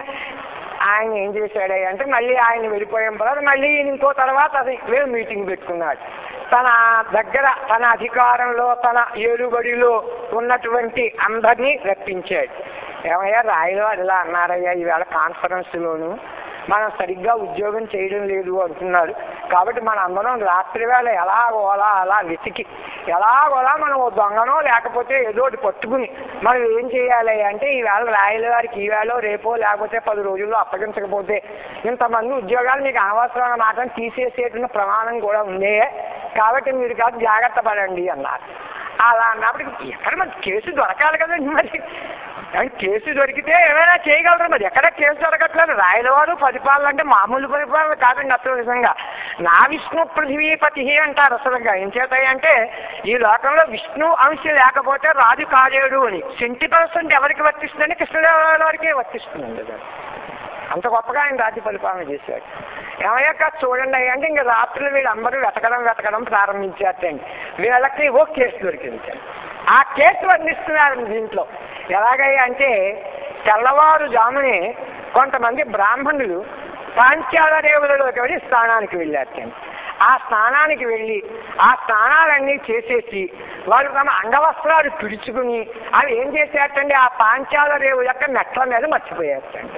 ఆయన ఏం చేశాడు అంటే మళ్ళీ ఆయన వెళ్ళిపోయిన తర్వాత మళ్ళీ ఈయన ఇంకో తర్వాత అది వేరే మీటింగ్ పెట్టుకున్నాడు తన దగ్గర తన అధికారంలో తన ఏలుబడిలో ఉన్నటువంటి అందరినీ రప్పించాడు ఏమయ్యా రాయలో ఇలా అన్నారయ్యా ఈవేళ కాన్ఫరెన్స్లోను మనం సరిగ్గా ఉద్యోగం చేయడం లేదు అంటున్నారు కాబట్టి మన అందరం రాత్రి వేళ ఎలాగోలా అలా వెతికి ఎలాగోలా మనం ఓ దొంగనో లేకపోతే ఏదో ఒకటి పట్టుకుని మనం ఏం చేయాలి అంటే ఈవేళ రాయల వారికి ఈవేళ రేపో లేకపోతే పది రోజుల్లో అప్పగించకపోతే ఇంతమంది ఉద్యోగాలు మీకు అనవసరమైన మాట తీసేసేటువంటి ప్రమాణం కూడా ఉందే కాబట్టి మీరు కాదు జాగ్రత్త పడండి అన్నారు అలా అన్నప్పటికి ఎక్కడ మరి కేసు దొరకాలి కదండి మరి కానీ కేసు దొరికితే ఏమైనా చేయగలరు మరి ఎక్కడ కేసు దొరకట్లేదు రాయలవారు పరిపాలన అంటే మామూలు పరిపాలన కాదండి అసలు నిజంగా నా విష్ణు పృథివీపతి అంటారు అసలుగా ఏం చేతాయి అంటే ఈ లోకంలో విష్ణు అంశ లేకపోతే రాజు కాలేడు అని సెంటి పర్సెంట్ ఎవరికి వర్తిస్తుందంటే కృష్ణదేవరాయల వారికే వర్తిస్తుందండి అది. అంత గొప్పగా ఆయన రాజ్య పరిపాలన చేశాడు ఏమయ్యాక చూడండి అయ్యా అంటే ఇంకా రాత్రులు వీళ్ళందరూ వెతకడం వెతకడం ప్రారంభించారటండి వీళ్ళకి ఓ కేసు దొరికింది ఆ కేసు వర్ణిస్తున్నారు దీంట్లో ఎలాగయ్యా అంటే తెల్లవారు జామునే కొంతమంది బ్రాహ్మణులు పాంచాల దేవులలోకి వెళ్ళి స్నానానికి వెళ్ళారటండి ఆ స్నానానికి వెళ్ళి ఆ స్నానాలన్నీ చేసేసి వాళ్ళు తమ అంగవస్త్రాలు పిడుచుకుని అవి ఏం చేశారటండి ఆ పాంచాల రేవు యొక్క మెట్ల మీద మర్చిపోయారటండి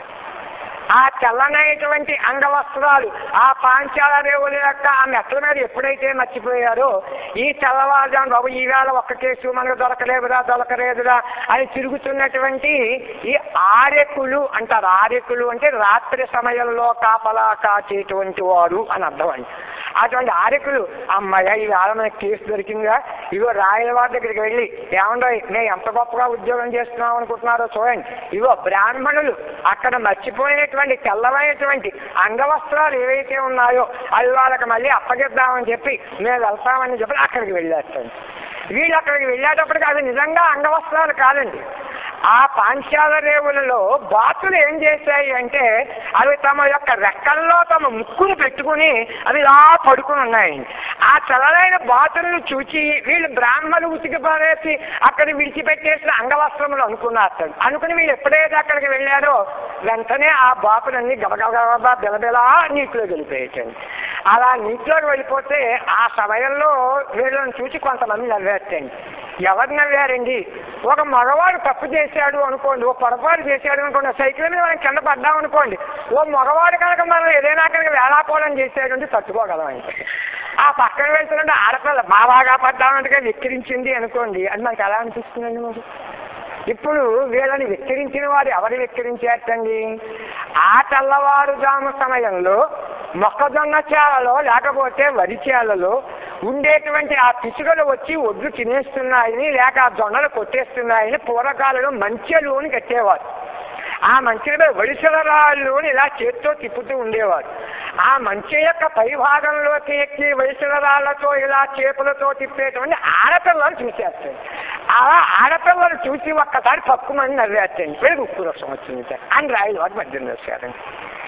ఆ తెల్లనైనటువంటి అంగవస్త్రాలు ఆ పాంచాల రేవుల యొక్క ఆ మెట్ల మీద ఎప్పుడైతే మర్చిపోయారో ఈ తెల్లవారుజాము బాబు ఈవేళ ఒక్క కేసు మనకు దొరకలేదురా దొరకలేదురా అని తిరుగుతున్నటువంటి ఈ ఆరెకులు అంటారు ఆరెకులు అంటే రాత్రి సమయంలో కాపలా కాచేటువంటి వారు అని అర్థం అండి అటువంటి ఆరెకులు అమ్మయ్య ఈ వేళ మనకి కేసు దొరికిందా ఇగో రాయల వారి దగ్గరికి వెళ్ళి ఏమండో నేను ఎంత గొప్పగా ఉద్యోగం చేస్తున్నాం అనుకుంటున్నారో చూడండి ఇగో బ్రాహ్మణులు అక్కడ మర్చిపోయినటువంటి తెల్లమైనటువంటి అంగవస్త్రాలు ఏవైతే ఉన్నాయో అవి వాళ్ళకి మళ్ళీ అప్పగిద్దామని చెప్పి మేము వెళ్తామని చెప్పి అక్కడికి వెళ్ళేస్తాను వీళ్ళు అక్కడికి వెళ్ళేటప్పటికి అది నిజంగా అంగవస్త్రాలు కాదండి ఆ పాంచాల రేవులలో బాతులు ఏం చేశాయి అంటే అవి తమ యొక్క రెక్కల్లో తమ ముక్కును పెట్టుకుని అవి ఇలా పడుకుని ఉన్నాయండి ఆ చల్లలైన బాతులను చూచి వీళ్ళు బ్రాహ్మణులు ఉతికి పారేసి అక్కడ విడిచిపెట్టేసిన అంగవస్త్రములు అనుకున్నారు అనుకుని వీళ్ళు ఎప్పుడైతే అక్కడికి వెళ్ళారో వెంటనే ఆ బాతులన్నీ గబగబా బిలబిలా నీటిలో వెళ్ళిపోయేటండి అలా నీటిలోకి వెళ్ళిపోతే ఆ సమయంలో వీళ్ళని చూసి కొంతమంది నవ్వేటండి ఎవరు నవ్వారండి ఒక మగవాడు తప్పు చేశాడు అనుకోండి ఓ పొరపాటు చేశాడు అనుకోండి సైకిల్ మీద మనం కింద పడ్డాం అనుకోండి ఓ మగవాడు కనుక మనం ఏదైనా కనుక వేళాకోళం చేసాడంటే తట్టుకోగలం అంటే ఆ పక్కన వెళ్తున్నట్టు ఆడపిల్ల మా బాగా పడ్డామంటగా వెక్కిరించింది అనుకోండి అది మనకి ఎలా అనిపిస్తుందండి మరి ఇప్పుడు వీళ్ళని వెక్కిరించిన వారు ఎవరు వెక్కిరించేటండి ఆ తెల్లవారుజాము సమయంలో మొక్కజొన్న చేలలో లేకపోతే వరి చేలలో ఉండేటువంటి ఆ పిసుకలు వచ్చి ఒడ్లు తినేస్తున్నాయని లేక ఆ జొన్నలు కొట్టేస్తున్నాయని పూర్వకాలంలో మంచెలుని కట్టేవారు ఆ మంచెల మీద వడిసల రాళ్ళు ఇలా చేత్తో తిప్పుతూ ఉండేవారు ఆ మంచె యొక్క పై భాగంలోకి ఎక్కి వడిసల రాళ్లతో ఇలా చేతులతో తిప్పేటువంటి ఆడపిల్లలు చూసేస్తాయి అలా ఆడపిల్లలు చూసి ఒక్కసారి పక్కుమని నవ్వేస్తాయి వీళ్ళకి ఉప్పు రసం వచ్చింది అని రాయలు వారు మధ్యన వేశారండి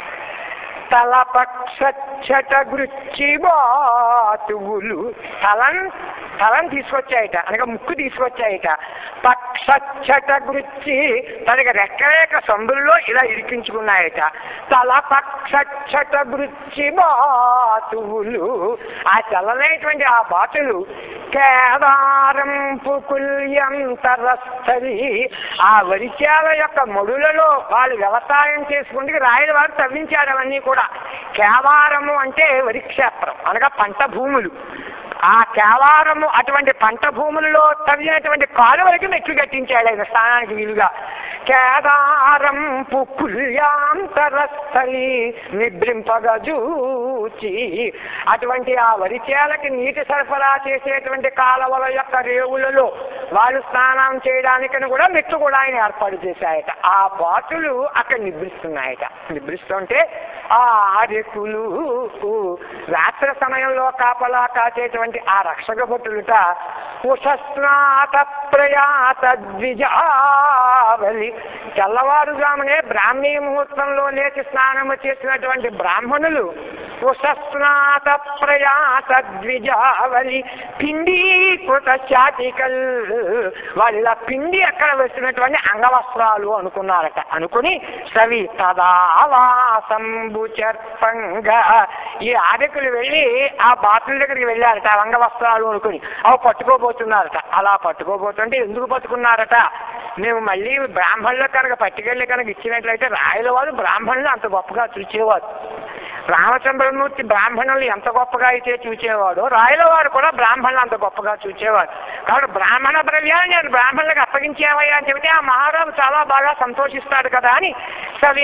తలపక్షట గృచ్చి బాతువులు తలం తలం తీసుకొచ్చాయట అనగా ముక్కు తీసుకొచ్చాయట పక్షట గృచ్చి తనకి రెక్కరేక సందుల్లో ఇలా ఇరికించుకున్నాయట తల పక్షట గృచ్చి బాతువులు ఆ చల్లనైనటువంటి ఆ బాతులు కేదారం పుకుల్యం తరస్థలి ఆ వరిచాల యొక్క మొడులలో వాళ్ళు వ్యవసాయం చేసుకుంటే రాయల వారు తవ్వించారు అవన్నీ కూడా కేవారము అంటే వరి క్షేత్రం అనగా పంట భూములు ఆ కేవారము అటువంటి పంట భూములలో తవ్వినటువంటి కాలువలకి మెట్లు కట్టించాడు ఆయన స్థానానికి వీలుగా కేదారం పుకుల్యాంతరస్థలి నిద్రింపగజూచి అటువంటి ఆ వరిచేలకి నీటి సరఫరా చేసేటువంటి కాలువల యొక్క రేవులలో వాళ్ళు స్నానం చేయడానికని కూడా మెట్లు కూడా ఆయన ఏర్పాటు చేశాయట ఆ బాతులు అక్కడ నిద్రిస్తున్నాయట నిద్రిస్తుంటే ఆ ఆర్యకులు రాత్రి సమయంలో కాపలా కాచేటువంటి ఆ రక్షక భటులుట ఉషస్నాత ప్రయాత ద్విజావలి తెల్లవారుజామునే బ్రాహ్మీ ముహూర్తంలో లేచి స్నానము చేసినటువంటి బ్రాహ్మణులు ఉషస్నాత ప్రయాత ద్విజావలి పిండి కృత చాటికల్ వాళ్ళు ఇలా పిండి అక్కడ వేసినటువంటి అంగవస్త్రాలు అనుకున్నారట అనుకుని సవి తదావాసంబు చర్పంగా ఈ ఆడకులు వెళ్ళి ఆ బాతుల దగ్గరికి వెళ్ళారట ఆ అంగవస్త్రాలు అనుకుని అవి పట్టుకోబోతున్నారట అలా పట్టుకోబోతుంటే ఎందుకు పట్టుకున్నారట మేము మళ్ళీ బ్రాహ్మణులు కనుక పట్టుకెళ్ళి కనుక ఇచ్చినట్లయితే రాయల వారు బ్రాహ్మణులు అంత గొప్పగా చూచేవారు రామచంద్రమూర్తి బ్రాహ్మణులు ఎంత గొప్పగా అయితే చూచేవాడు రాయల వారు కూడా బ్రాహ్మణులు అంత గొప్పగా చూచేవారు కాబట్టి బ్రాహ్మణ ద్రవ్యాన్ని నేను బ్రాహ్మణులకు అప్పగించేవయ్యా అని చెబితే ఆ మహారాజు చాలా బాగా సంతోషిస్తాడు కదా అని సవి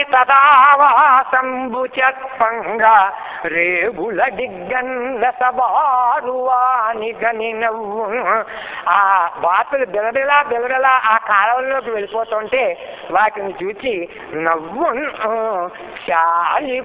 తదావాసంబుచత్పంగా రేగుల దిగ్గన్న సబారువాని గని నవ్వు ఆ బాతులు బిలబిలా బిలబిలా ఆ కాలంలోకి వెళ్ళిపోతుంటే వాటిని చూచి నవ్వు శాలి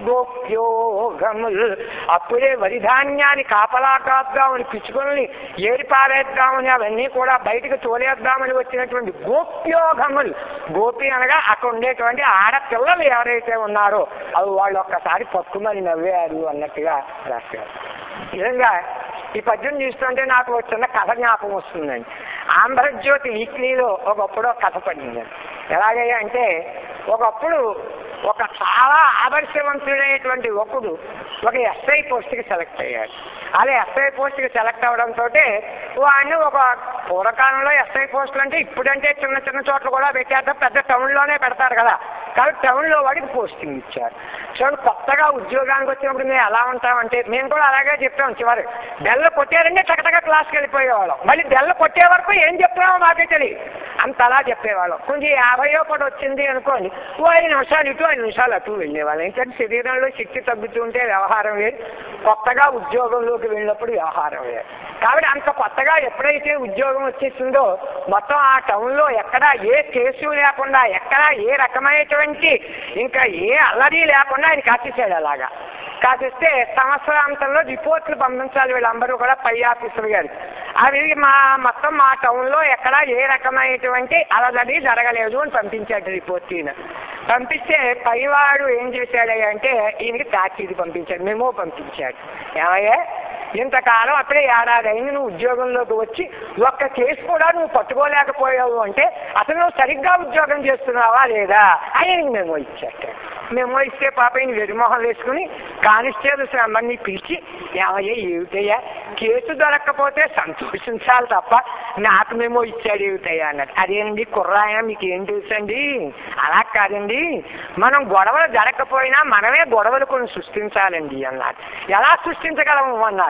గోప్యోగములు అప్పుడే వరి ధాన్యాన్ని కాపలా కాద్దామని పిచ్చుకొని ఏరి పారేద్దామని అవన్నీ కూడా బయటకు తోలేద్దామని వచ్చినటువంటి గోప్యోగములు గోపి అనగా అక్కడ ఉండేటువంటి ఆడపిల్లలు ఎవరైతే ఉన్నారో అవి వాళ్ళు ఒక్కసారి పక్కుమని నవ్వారు అన్నట్టుగా రాశారు ఈ విధంగా ఈ పద్యం చూస్తుంటే నాకు ఒక చిన్న కథ జ్ఞాపకం వస్తుందండి ఆంధ్రజ్యోతి వీక్లీలో ఒకప్పుడు ఒక కథ పడింది ఎలాగయ్యా అంటే ఒకప్పుడు ఒక చాలా ఆదర్శవంతుడైనటువంటి ఒకడు ఒక ఎస్ఐ పోస్ట్కి సెలెక్ట్ అయ్యాడు అదే ఎస్ఐ పోస్ట్కి సెలెక్ట్ అవడంతో వాడిని ఒక పూర్వకాలంలో ఎస్ఐ పోస్టులు అంటే ఇప్పుడంటే చిన్న చిన్న చోట్ల కూడా పెట్టారు పెద్ద టౌన్లోనే పెడతారు కదా కాబట్టి టౌన్లో వాడికి పోస్టింగ్ ఇచ్చారు సో కొత్తగా ఉద్యోగానికి వచ్చినప్పుడు మేము ఎలా ఉంటామంటే మేము కూడా అలాగే చెప్తాం చివరి బెల్ల కొట్టారంటే టకటక క్లాస్కి వెళ్ళిపోయేవాళ్ళం మళ్ళీ బెల్ల కొట్టే వరకు ఏం చెప్తున్నామో మాకే తెలియదు అంత అలా చెప్పేవాళ్ళం కొంచెం యాభైయో కూడా వచ్చింది అనుకోండి ఓ ఐదు నిమిషాలు ఇటు ఐదు నిమిషాలు అటు వెళ్ళేవాళ్ళం ఏంటంటే శరీరంలో శక్తి తగ్గుతుంటే వ్యవహారం వేరు కొత్తగా ఉద్యోగంలోకి వెళ్ళినప్పుడు వ్యవహారం వేరు కాబట్టి అంత కొత్తగా ఎప్పుడైతే ఉద్యోగం వచ్చేసిందో మొత్తం ఆ టౌన్లో ఎక్కడ ఏ కేసు లేకుండా ఎక్కడ ఏ రకమైనటువంటి ఇంకా ఏ అల్లరి లేకుండా ఆయన కాచేసాడు అలాగా కాసిస్తే సంవత్సరాంతంలో రిపోర్ట్లు పంపించాలి వీళ్ళందరూ కూడా పై ఆఫీసర్ గారు అవి మా మొత్తం మా టౌన్లో ఎక్కడ ఏ రకమైనటువంటి అలజడి జరగలేదు అని పంపించాడు రిపోర్ట్ ఈయన పంపిస్తే పైవాడు ఏం చేశాడు అంటే ఈయనకి తాకీదు పంపించాడు మెమో పంపించాడు ఏమయ్యా ఇంతకాలం అప్పుడే ఏడాది అయింది నువ్వు ఉద్యోగంలోకి వచ్చి ఒక్క కేసు కూడా నువ్వు పట్టుకోలేకపోయావు అంటే అసలు నువ్వు సరిగ్గా ఉద్యోగం చేస్తున్నావా లేదా అని మెమో ఇచ్చాట మెమో ఇస్తే పాప ఈయన వెరిమోహం వేసుకుని కానిస్టేబుల్స్ అందరినీ పిలిచి ఏమయ్యా ఏమిటయ్యా కేసు దొరక్కపోతే సంతోషించాలి తప్ప నాకు మేమో ఇచ్చాడు ఏమిటయ్యా అన్నట్టు అదేండి కుర్రాయన మీకు ఏం తెలుసండి అలా కాదండి మనం గొడవలు జరగకపోయినా మనమే గొడవలు కొన్ని సృష్టించాలండి అన్నారు ఎలా సృష్టించగలము అన్నారు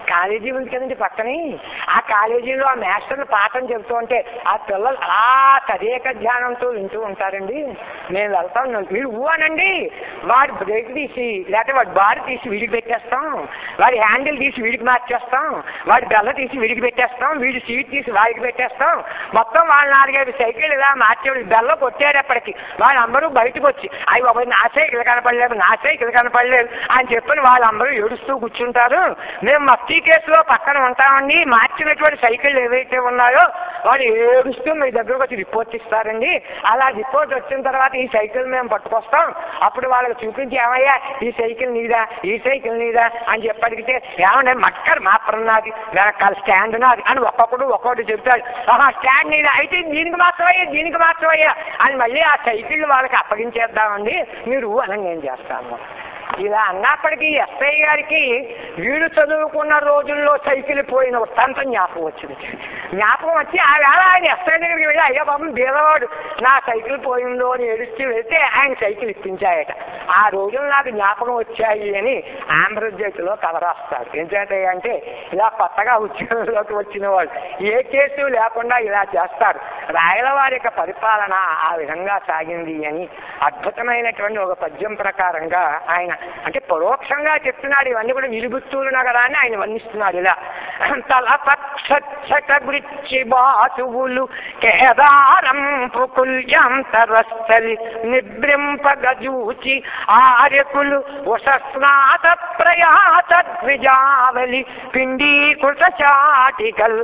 కాలేజీ ఉంది కదండి పక్కనే ఆ కాలేజీలో ఆ మాస్టర్లు పాఠం చెబుతూ ఉంటే ఆ పిల్లలు అలా తదేక ధ్యానంతో వింటూ ఉంటారండి నేను వెళ్తాం వీడు ఊ అనండి వాడి బ్రేక్ తీసి లేకపోతే వాడి బార్ తీసి వీడికి పెట్టేస్తాం వాడి హ్యాండిల్ తీసి వీడికి మార్చేస్తాం వాడి బెల్ల తీసి వీడికి పెట్టేస్తాం వీడి సీట్ తీసి వాడికి పెట్టేస్తాం మొత్తం వాళ్ళ నాలుగైదు సైకిల్ ఇలా మార్చేవాడు బెల్ల కొట్టేటప్పటికి వాళ్ళందరూ బయటకు వచ్చి అవి బాబు నా సైకిల్ కనపడలేదు నా సైకిల్ కనపడలేదు అని చెప్పని వాళ్ళందరూ ఏడుస్తూ కూర్చుంటారు మేము మఫ్తీ కేసులో పక్కన ఉంటామండి మార్చినటువంటి సైకిల్ ఏవైతే ఉన్నాయో వాడు ఏడుస్తూ మీ దగ్గరకు వచ్చి రిపోర్ట్ ఇస్తారండి అలా రిపోర్ట్ వచ్చిన తర్వాత ఈ సైకిల్ మేము పట్టుకొస్తాం అప్పుడు వాళ్ళకి చూపించి ఏమయ్యా ఈ సైకిల్ నీదా ఈ సైకిల్ నీదా అని చెప్పి అడిగితే ఏమంటే మక్కర్ మాత్రం నాది వెనకాల స్టాండ్ నాది అని ఒక్కొక్కడు ఒక్కొక్కటి చెప్తాడు ఆహా స్టాండ్ నీదా అయితే దీనికి మాత్రమయ్యా దీనికి మాత్రమయ్యా అని మళ్ళీ ఆ సైకిల్ వాళ్ళకి అప్పగించేద్దామండి మీరు అని నేను చేస్తాను ఇలా అన్నప్పటికీ ఎస్ఐ గారికి వీడు చదువుకున్న రోజుల్లో సైకిల్ పోయిన వృత్తాంతం జ్ఞాపకం వచ్చింది జ్ఞాపకం వచ్చి ఆ వేళ ఆయన ఎస్ఐ దగ్గరికి వెళ్ళి అయ్యా బాబు బీదవాడు నా సైకిల్ పోయిందో అని ఏడుస్తూ వెళ్తే ఆయన సైకిల్ ఇప్పించాయట ఆ రోజులు నాకు జ్ఞాపకం వచ్చాయి అని ఆంధ్రజ్యోతిలో కథ రాస్తాడు ఏంటంటే అంటే ఇలా కొత్తగా ఉద్యోగంలోకి వచ్చిన వాళ్ళు ఏ కేసు లేకుండా ఇలా చేస్తారు రాయల వారి యొక్క పరిపాలన ఆ విధంగా సాగింది అని అద్భుతమైనటువంటి ఒక పద్యం ప్రకారంగా ఆయన అంటే పరోక్షంగా చెప్తున్నాడు ఇవన్నీ కూడా విలుగుత్తూరు నగరాన్ని ఆయన వర్ణిస్తున్నాడు ఇలా తలపక్షట వృచ్చి బాసువులు కేదారం పుకుల్యంతరస్థలి నిబ్రింపగజూచి ఆర్యకులు ఉషస్నాత ప్రయాత ద్విజావలి పిండీకృత చాటికల్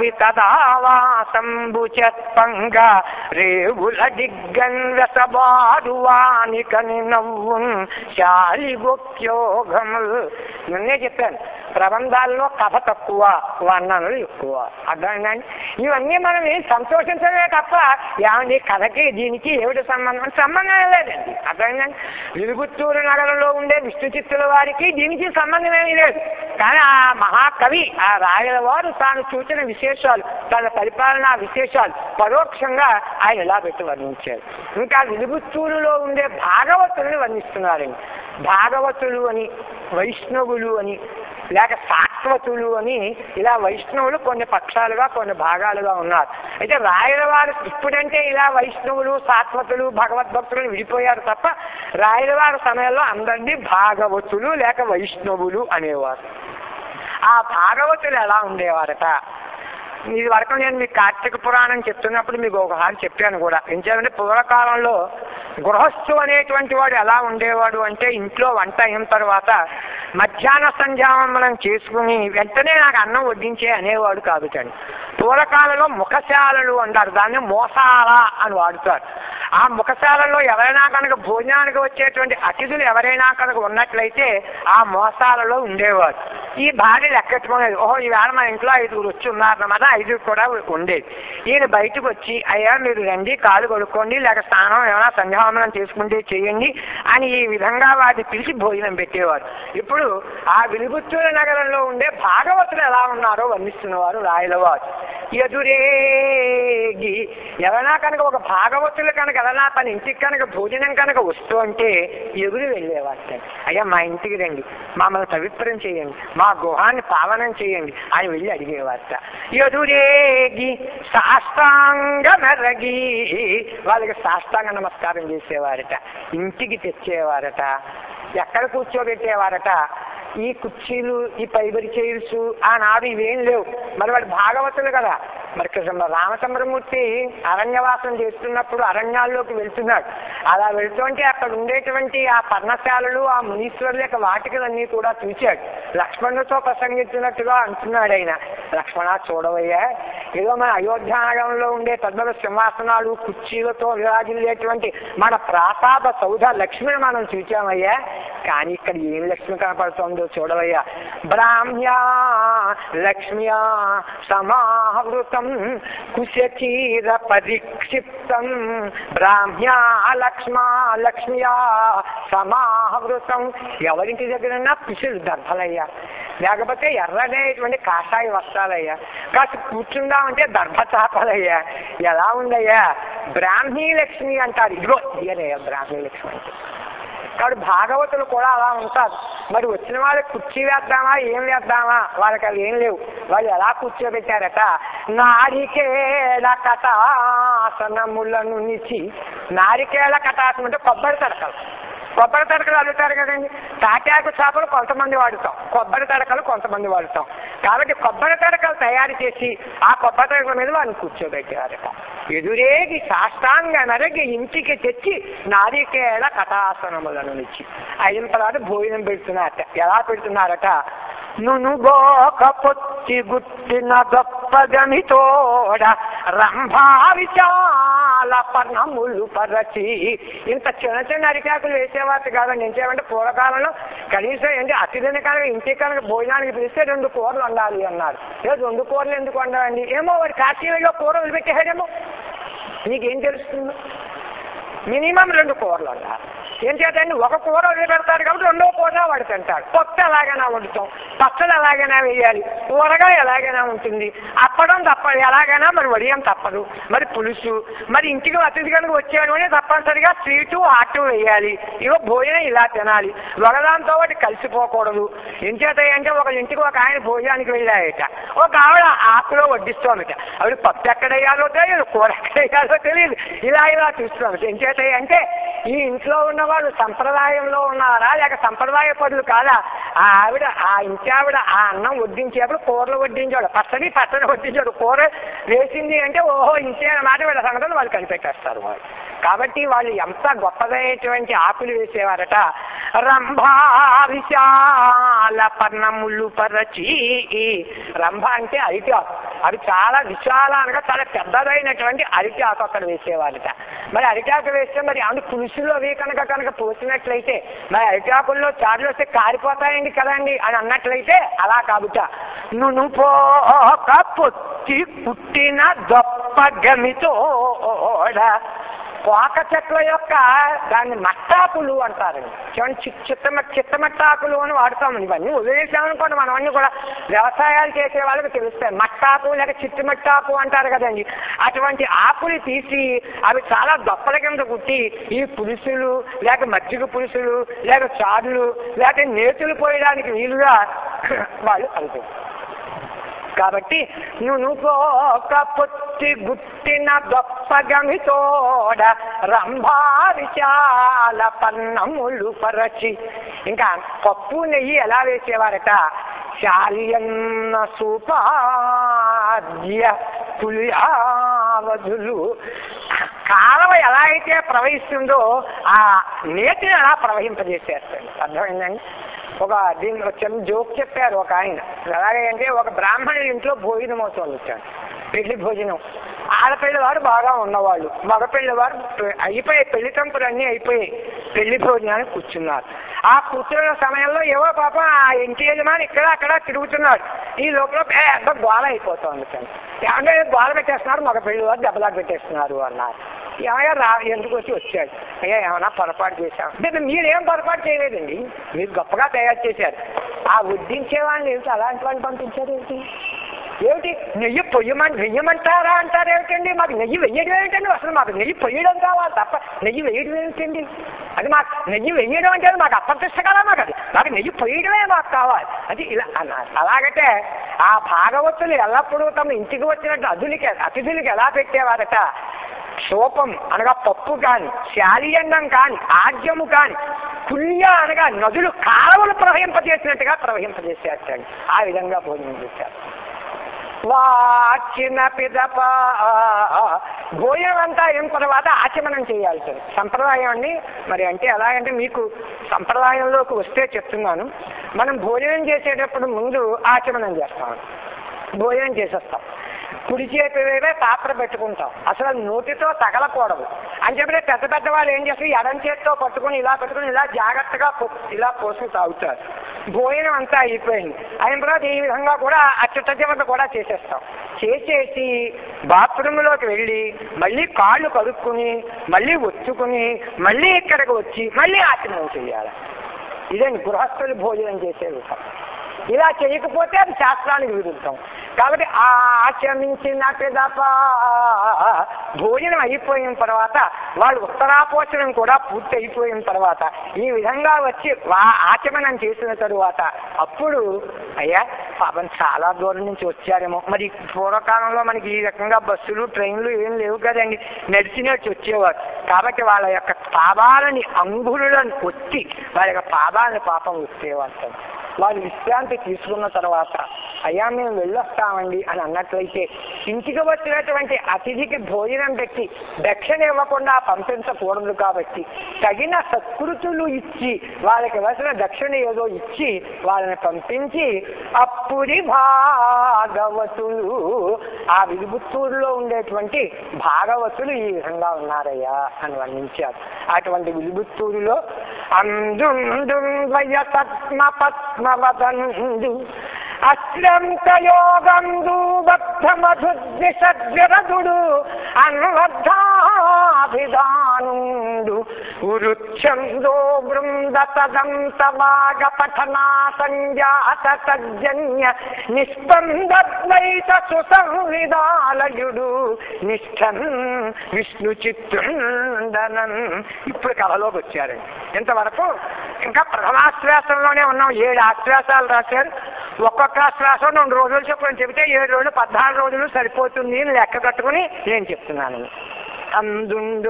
సవితదావాసంబుచత్పంగ రేవుల డిగ్గన్ రసబారువానికని నవ్వున్ శాలిగొక్యోగములు నిన్నే చెప్పాను ప్రబంధాల్లో కథ తక్కువ వర్ణనలు ఎక్కువ అర్థమైందండి ఇవన్నీ మనం ఏం సంతోషించడమే తప్ప ఏమండి కథకి దీనికి ఏమిటి సంబంధం సంబంధం లేదండి అర్థమైందండి విలుగుత్తూరు నగరంలో ఉండే విష్ణు చిత్తుల వారికి దీనికి సంబంధం ఏమీ లేదు కానీ ఆ మహాకవి ఆ రాయల వారు తాను చూసిన విశేషాలు తన పరిపాలనా విశేషాలు పరోక్షంగా ఆయన ఇలా పెట్టి వర్ణించారు ఇంకా విలుగుత్తూరులో ఉండే భాగవతుల్ని వర్ణిస్తున్నారండి భాగవతులు అని వైష్ణవులు అని లేక సాత్వతులు అని ఇలా వైష్ణవులు కొన్ని పక్షాలుగా కొన్ని భాగాలుగా ఉన్నారు అయితే రాయల వారు ఇప్పుడంటే ఇలా వైష్ణవులు సాత్వతులు భగవద్భక్తులు విడిపోయారు తప్ప రాయల వారి సమయంలో అందరినీ భాగవతులు లేక వైష్ణవులు అనేవారు ఆ భాగవతులు ఎలా ఉండేవారట ఇది వరకు నేను మీకు కార్తీక పురాణం చెప్తున్నప్పుడు మీకు ఒకసారి చెప్పాను కూడా ఏంటంటే పూర్వకాలంలో గృహస్థు అనేటువంటి వాడు ఎలా ఉండేవాడు అంటే ఇంట్లో వంట అయిన తర్వాత మధ్యాహ్న సంధ్యావందనం చేసుకుని వెంటనే నాకు అన్నం వడ్డించే అనేవాడు కాదు కానీ పూర్వకాలంలో ముఖశాలలు అంటారు దాన్ని మోసాల అని వాడుతారు ఆ ముఖశాలలో ఎవరైనా కనుక భోజనానికి వచ్చేటువంటి అతిథులు ఎవరైనా కనుక ఉన్నట్లయితే ఆ మోసాలలో ఉండేవారు ఈ భార్య లెక్కెట్టుకునేది ఓహో ఈవేళ మా ఇంట్లో ఐదుగురు వచ్చి ఉన్నారన్నమాట ఐదుగురు కూడా ఉండేది ఈయన బయటకు వచ్చి అయ్యా మీరు రండి కాలు కొడుక్కోండి లేక స్నానం ఏమైనా సంధ్యావందనం చేసుకుంటే చేయండి అని ఈ విధంగా వారిని పిలిచి భోజనం పెట్టేవారు ఇప్పుడు ఆ విలుగుత్తూరు నగరంలో ఉండే భాగవతులు ఎలా ఉన్నారో వర్ణిస్తున్నవారు రాయలవారు ఎదురేగి ఎవరైనా కనుక ఒక భాగవతులు కనుక ఎవరైనా తన ఇంటికి కనుక భోజనం కనుక వస్తూ అంటే ఎదురు వెళ్ళేవారు అయ్యా మా ఇంటికి రండి మమ్మల్ని పవిత్రం చేయండి మా గృహాన్ని పావనం చేయండి అని వెళ్ళి అడిగేవారట ఎదురేగి సాష్టాంగ మెరగి వాళ్ళకి సాష్టాంగ నమస్కారం చేసేవారట ఇంటికి తెచ్చేవారట ఎక్కడ కూర్చోబెట్టేవారట ఈ కుర్చీలు ఈ పైబరి చైర్స్ ఆనాడు ఇవేం లేవు మరి వాడు భాగవతులు కదా మరి కృష్ణ రామచంద్రమూర్తి అరణ్యవాసం చేస్తున్నప్పుడు అరణ్యాల్లోకి వెళ్తున్నాడు అలా వెళ్తుంటే అక్కడ ఉండేటువంటి ఆ పర్ణశాలలు ఆ మునీశ్వరుల యొక్క వాటికలన్నీ కూడా చూశాడు లక్ష్మణుడితో ప్రసంగించినట్టుగా అంటున్నాడు ఆయన లక్ష్మణ చూడవయ్యా ఏదో మన అయోధ్యానగరంలో ఉండే పెద్దల సింహాసనాలు కుర్చీలతో విరాజిల్లేటువంటి మన ప్రాసాద సౌధ లక్ష్మిని మనం చూచామయ్యా కానీ ఇక్కడ ఏం లక్ష్మి కనపడుతుందో చూడవయ్యా బ్రాహ్మ్యా లక్ష్మ్యా సమావృతం కుశచీర పరిక్షిప్తం బ్రాహ్మ్యా లక్ష్మా లక్ష్మ్యా సమావృతం ఎవరింటి దగ్గరన్నా పిసులు దర్భలయ్యా లేకపోతే ఎర్రనేటువంటి కాషాయ వస్త్రాలయ్యా కాస్త కూర్చుందామంటే దర్భ చాపలయ్యా ఎలా ఉందయ్యా బ్రాహ్మీ లక్ష్మి అంటారు ఇదిగో ఇయనయ్యా బ్రాహ్మీ లక్ష్మి అంటే కాబట్టి భాగవతులు కూడా అలా ఉంటారు మరి వచ్చిన వాళ్ళకి కుర్చీ వేద్దామా ఏం వేద్దామా వాళ్ళకి అవి ఏం లేవు వాళ్ళు ఎలా కూర్చోబెట్టారట నారికేళ కటాసనములను నిచి నారికేళ కటాసం అంటే కొబ్బరి తడకలు కొబ్బరి తడకలు అడుగుతారు కదండి తాటాకు చేపలు కొంతమంది వాడుతాం కొబ్బరి తడకలు కొంతమంది వాడుతాం కాబట్టి కొబ్బరి తడకలు తయారు చేసి ఆ కొబ్బరి తడకల మీద వాళ్ళని కూర్చోబెట్టారట ఎదురేగి సాష్టాంగ నరగి ఇంటికి తెచ్చి నారికేళ కటాసనములను ఇచ్చి అయిన తర్వాత భోజనం పెడుతున్నారట ఎలా పెడుతున్నారట నునుగోక పొత్తి గుట్టిన గొప్పగమితోడ రంభా విశాల పర్ణములు పరచి ఇంత చిన్న చిన్న అరికాకులు వేసేవారు కాదండి ఎంచేమంటే పూర్వకాలంలో కనీసం ఏంటి అతిథిని కనుక ఇంటి కనుక భోజనానికి పిలిస్తే రెండు కూరలు వండాలి అన్నారు ఏ రెండు కూరలు ఎందుకు వండాలండి ఏమో వాడు కాశీలో కూర వదిలిపెట్టేసాడేమో నీకేం తెలుస్తుంది మినిమం రెండు కూరలు వండాలి ఏం చేతండి ఒక కూర వదిలి పెడతారు కాబట్టి రెండో కూర వాడు తింటాడు పప్పు ఎలాగైనా వండుతాం పచ్చడి ఎలాగైనా వేయాలి కూరగాయ ఎలాగైనా ఉంటుంది అప్పడం తప్పదు ఎలాగైనా మరి వడియం తప్పదు మరి పులుసు మరి ఇంటికి అతిథి కనుక వచ్చాడు అని తప్పనిసరిగా స్వీటు ఆటు వేయాలి ఇగో భోజనం ఇలా తినాలి ఒకదాంతో ఒకటి కలిసిపోకూడదు ఏం చేత అంటే ఒక ఇంటికి ఒక ఆయన భోజనానికి వెళ్ళాయట ఒక ఆవిడ ఆకులో వడ్డిస్తోందట ఆవిడ పప్పు ఎక్కడ వేయాలో తెలియదు కూర ఎక్కడ వేయాలో తెలియదు ఇలా ఇలా చూస్తోంది ఏం చేత అంటే ఈ ఇంట్లో ఉన్నవాళ్ళు సంప్రదాయంలో ఉన్నారా లేక సంప్రదాయ పనులు కాదా ఆ ఆవిడ ఆ ఇంటి ఆవిడ ఆ అన్నం వడ్డించేప్పుడు కూరలు వడ్డించాడు పచ్చడి పచ్చడి వడ్డించాడు కూర వేసింది అంటే ఓహో ఇంతే అన్నమాట వీళ్ళ సంగతులు వాళ్ళు కనిపెట్టేస్తారు వాళ్ళు కాబట్టి వాళ్ళు ఎంత గొప్పదైనటువంటి ఆకులు వేసేవారట రంభా విశాల పర్ణములు పరచి రంభ అంటే అరటి ఆకు అది చాలా విశాల అనగా చాలా పెద్దదైనటువంటి అరటి ఆకు అక్కడ వేసేవారట మరి అరిటాకు వేస్తే మరి ఆమె పులుసులో అవి కనుక కనుక పోసినట్లయితే మరి అరిటాకుల్లో చారులు వస్తే కారిపోతాయండి కదండి అని అన్నట్లయితే అలా కాబుట నువ్వు పోక పొత్తి పుట్టిన దొప్ప గమితోడ పోక చెట్ల యొక్క దాన్ని మట్టాకులు అంటారండి చూడండి చి- చిత్తమ చిత్తమట్టాకులు అని వాడతాం ఇవన్నీ వదిలేసామనుకోండి మనం అన్ని కూడా వ్యవసాయాలు చేసే వాళ్ళకి తెలుస్తాయి మట్టాకు లేక చిట్టుమట్టాకు అంటారు కదండి అటువంటి ఆకులు తీసి అవి చాలా దొప్పల కింద కుట్టి ఈ పులుసులు లేక మజ్జిగ పులుసులు లేక చారులు లేక నేతులు పోయడానికి వీలుగా వాళ్ళు కలిపారు కాబట్టి నునుగోక పొత్తి గుట్టిన గొప్పగమితోడ రంభా విశాల పన్నములు పరచి ఇంకా పప్పు నెయ్యి ఎలా వేసేవారట శాలియన్న సూపాద్య పులియావధులు కాలవ ఎలా అయితే ప్రవహిస్తుందో ఆ నేతిని అలా ప్రవహింపజేసేస్తాడు అర్థమైందండి ఒక దీని ఒక చిన్న జోక్ చెప్పారు ఒక ఆయన ఎలాగే అంటే ఒక బ్రాహ్మణుడి ఇంట్లో భోజనం అవుతుంది వచ్చాడు పెళ్లి భోజనం ఆడపిల్లి వారు బాగా ఉన్నవాళ్ళు మగపిల్లి వారు అయిపోయాయి పెళ్లి తంపులు అన్నీ అయిపోయాయి పెళ్లి భోజనానికి కూర్చున్నారు ఆ కూర్చున్న సమయంలో ఏవో పాపం ఆ ఇంటి యజమాని ఇక్కడ అక్కడ తిరుగుతున్నాడు ఈ లోపల పెద్ద గోల అయిపోతుంది ఏమంటే గోల పెట్టేస్తున్నారు మగ పెళ్లి వారు దెబ్బలాట పెట్టేస్తున్నారు అన్నారు ఏమయ్యా రా ఎందుకు వచ్చి వచ్చాడు అయ్యా ఏమైనా పొరపాటు చేశాం అంటే మీరేం పొరపాటు చేయలేదండి మీరు గొప్పగా తయారు చేశారు ఆ వడ్డించే వాళ్ళని ఏమిటి అలాంటి వాళ్ళు పంపించారు ఏమిటి ఏమిటి నెయ్యి పొయ్యమని వెయ్యమంటారా అంటారు ఏమిటండి మాకు నెయ్యి వెయ్యడం ఏమిటండి అసలు మాకు నెయ్యి పొయ్యడం కావాలి తప్ప నెయ్యి వేయడం ఏమిటండి అది మాకు నెయ్యి వెయ్యడం అంటే అది మాకు అప్రతిష్ట కదా మాకు అది మాకు నెయ్యి పొయ్యడమే మాకు కావాలి అది ఇలా అన్నారు అలాగంటే ఆ భాగవతులు ఎల్లప్పుడూ తమ ఇంటికి వచ్చినట్టు అతులకి అతిథులకి ఎలా పెట్టేవారట శోపం అనగా పప్పు కాని శాలీయంగం కాని ఆద్యము కాని పుణ్య అనగా నదులు కాలువలు ప్రవహింపజేసినట్టుగా ప్రవహింపజేసేటండి ఆ విధంగా భోజనం చేశారు వాచిన పిదప భోజనం అంతా అయిన తర్వాత ఆచమనం చేయాల్సి ఉంది. సంప్రదాయం అండి మరి అంటే ఎలాగంటే మీకు సంప్రదాయంలోకి వస్తే చెప్తున్నాను మనం భోజనం చేసేటప్పుడు ముందు ఆచమనం చేస్తాం భోజనం చేసేస్తాం కుడి చేతి వైపే పాత్ర పెట్టుకుంటాం అసలు అది నోటితో తగలకూడదు అని చెప్పి పెద్ద పెద్ద వాళ్ళు ఏం చేస్తారు ఎడం చేతితో పట్టుకుని ఇలా పెట్టుకుని ఇలా జాగ్రత్తగా పో- ఇలా పోసుకు తాగుతారు భోజనం అంతా అయిపోయింది అయిన తర్వాత ఈ విధంగా కూడా అత్యుత్తమత కూడా చేసేస్తాం చేసేసి బాత్రూంలోకి వెళ్ళి మళ్ళీ కాళ్ళు కడుక్కుని మళ్ళీ ఒత్తుకుని మళ్ళీ ఇక్కడికి వచ్చి మళ్ళీ ఆచరణ చేయాలి ఇదండి గృహస్థులు భోజనం చేసే విధం ఇలా చేయకపోతే అది శాస్త్రానికి విరుద్ధం కాబట్టి ఆ ఆచమించిన పిదప భోజనం అయిపోయిన తర్వాత వాళ్ళు ఉత్తరాపోచనం కూడా పూర్తి అయిపోయిన తర్వాత ఈ విధంగా వచ్చి వా- ఆచమనం చేసిన తరువాత అప్పుడు అయ్యా పాపం చాలా దూరం నుంచి వచ్చారేమో మరి పూర్వకాలంలో మనకి ఈ రకంగా బస్సులు ట్రైన్లు ఏం లేవు కదండి నడిచినట్టు వచ్చేవారు కాబట్టి వాళ్ళ యొక్క పాదాలని అంగుళులను కొట్టి వాళ్ళ యొక్క పాదాలని పాపం వచ్చేవారు వాళ్ళు విశ్రాంతి తీసుకున్న తర్వాత అయ్యా మేము వెళ్ళొస్తామండి అని అన్నట్లయితే ఇంటికి వచ్చినటువంటి అతిథికి భోజనం పెట్టి దక్షిణ ఇవ్వకుండా పంపించకూడదు కాబట్టి తగిన సత్కృతులు ఇచ్చి వాళ్ళకి ఇవ్వాల్సిన దక్షిణ ఏదో ఇచ్చి వాళ్ళని పంపించి అప్పుడి భాగవతులు ఆ విలుబుత్తూరులో ఉండేటువంటి భాగవతులు ఈ విధంగా ఉన్నారయ్యా అని వర్ణించారు అటువంటి విలుబుత్తూరులో అందుండు పద్మ పద్మవదండు అశ్రంతయోగందు బద్ధమధుద్విషద్విరదుడు అన్వద్ధాభిధానుండు ఉరుచ్ఛందో బృంద తదంతవాగ పఠనా సంజాత తజ్జన్య నిస్పందద్వైత సుసంవిదాలయుడు నిష్ఠన్ విష్ణు చిత్తుండనన్ ఇప్పుడు కథలోకి వచ్చారండి ఇంతవరకు ఇంకా ప్రథమాశ్వాసంలోనే ఉన్నాం ఏడు ఆశ్వాసాలు రాశారు ఒక్కొక్క ఆశ్వాసం రెండు రోజులు చొప్పున చెబితే ఏడు రోజులు పద్నాలుగు రోజులు సరిపోతుంది అని లెక్క కట్టుకుని నేను చెప్తున్నాను అందుండు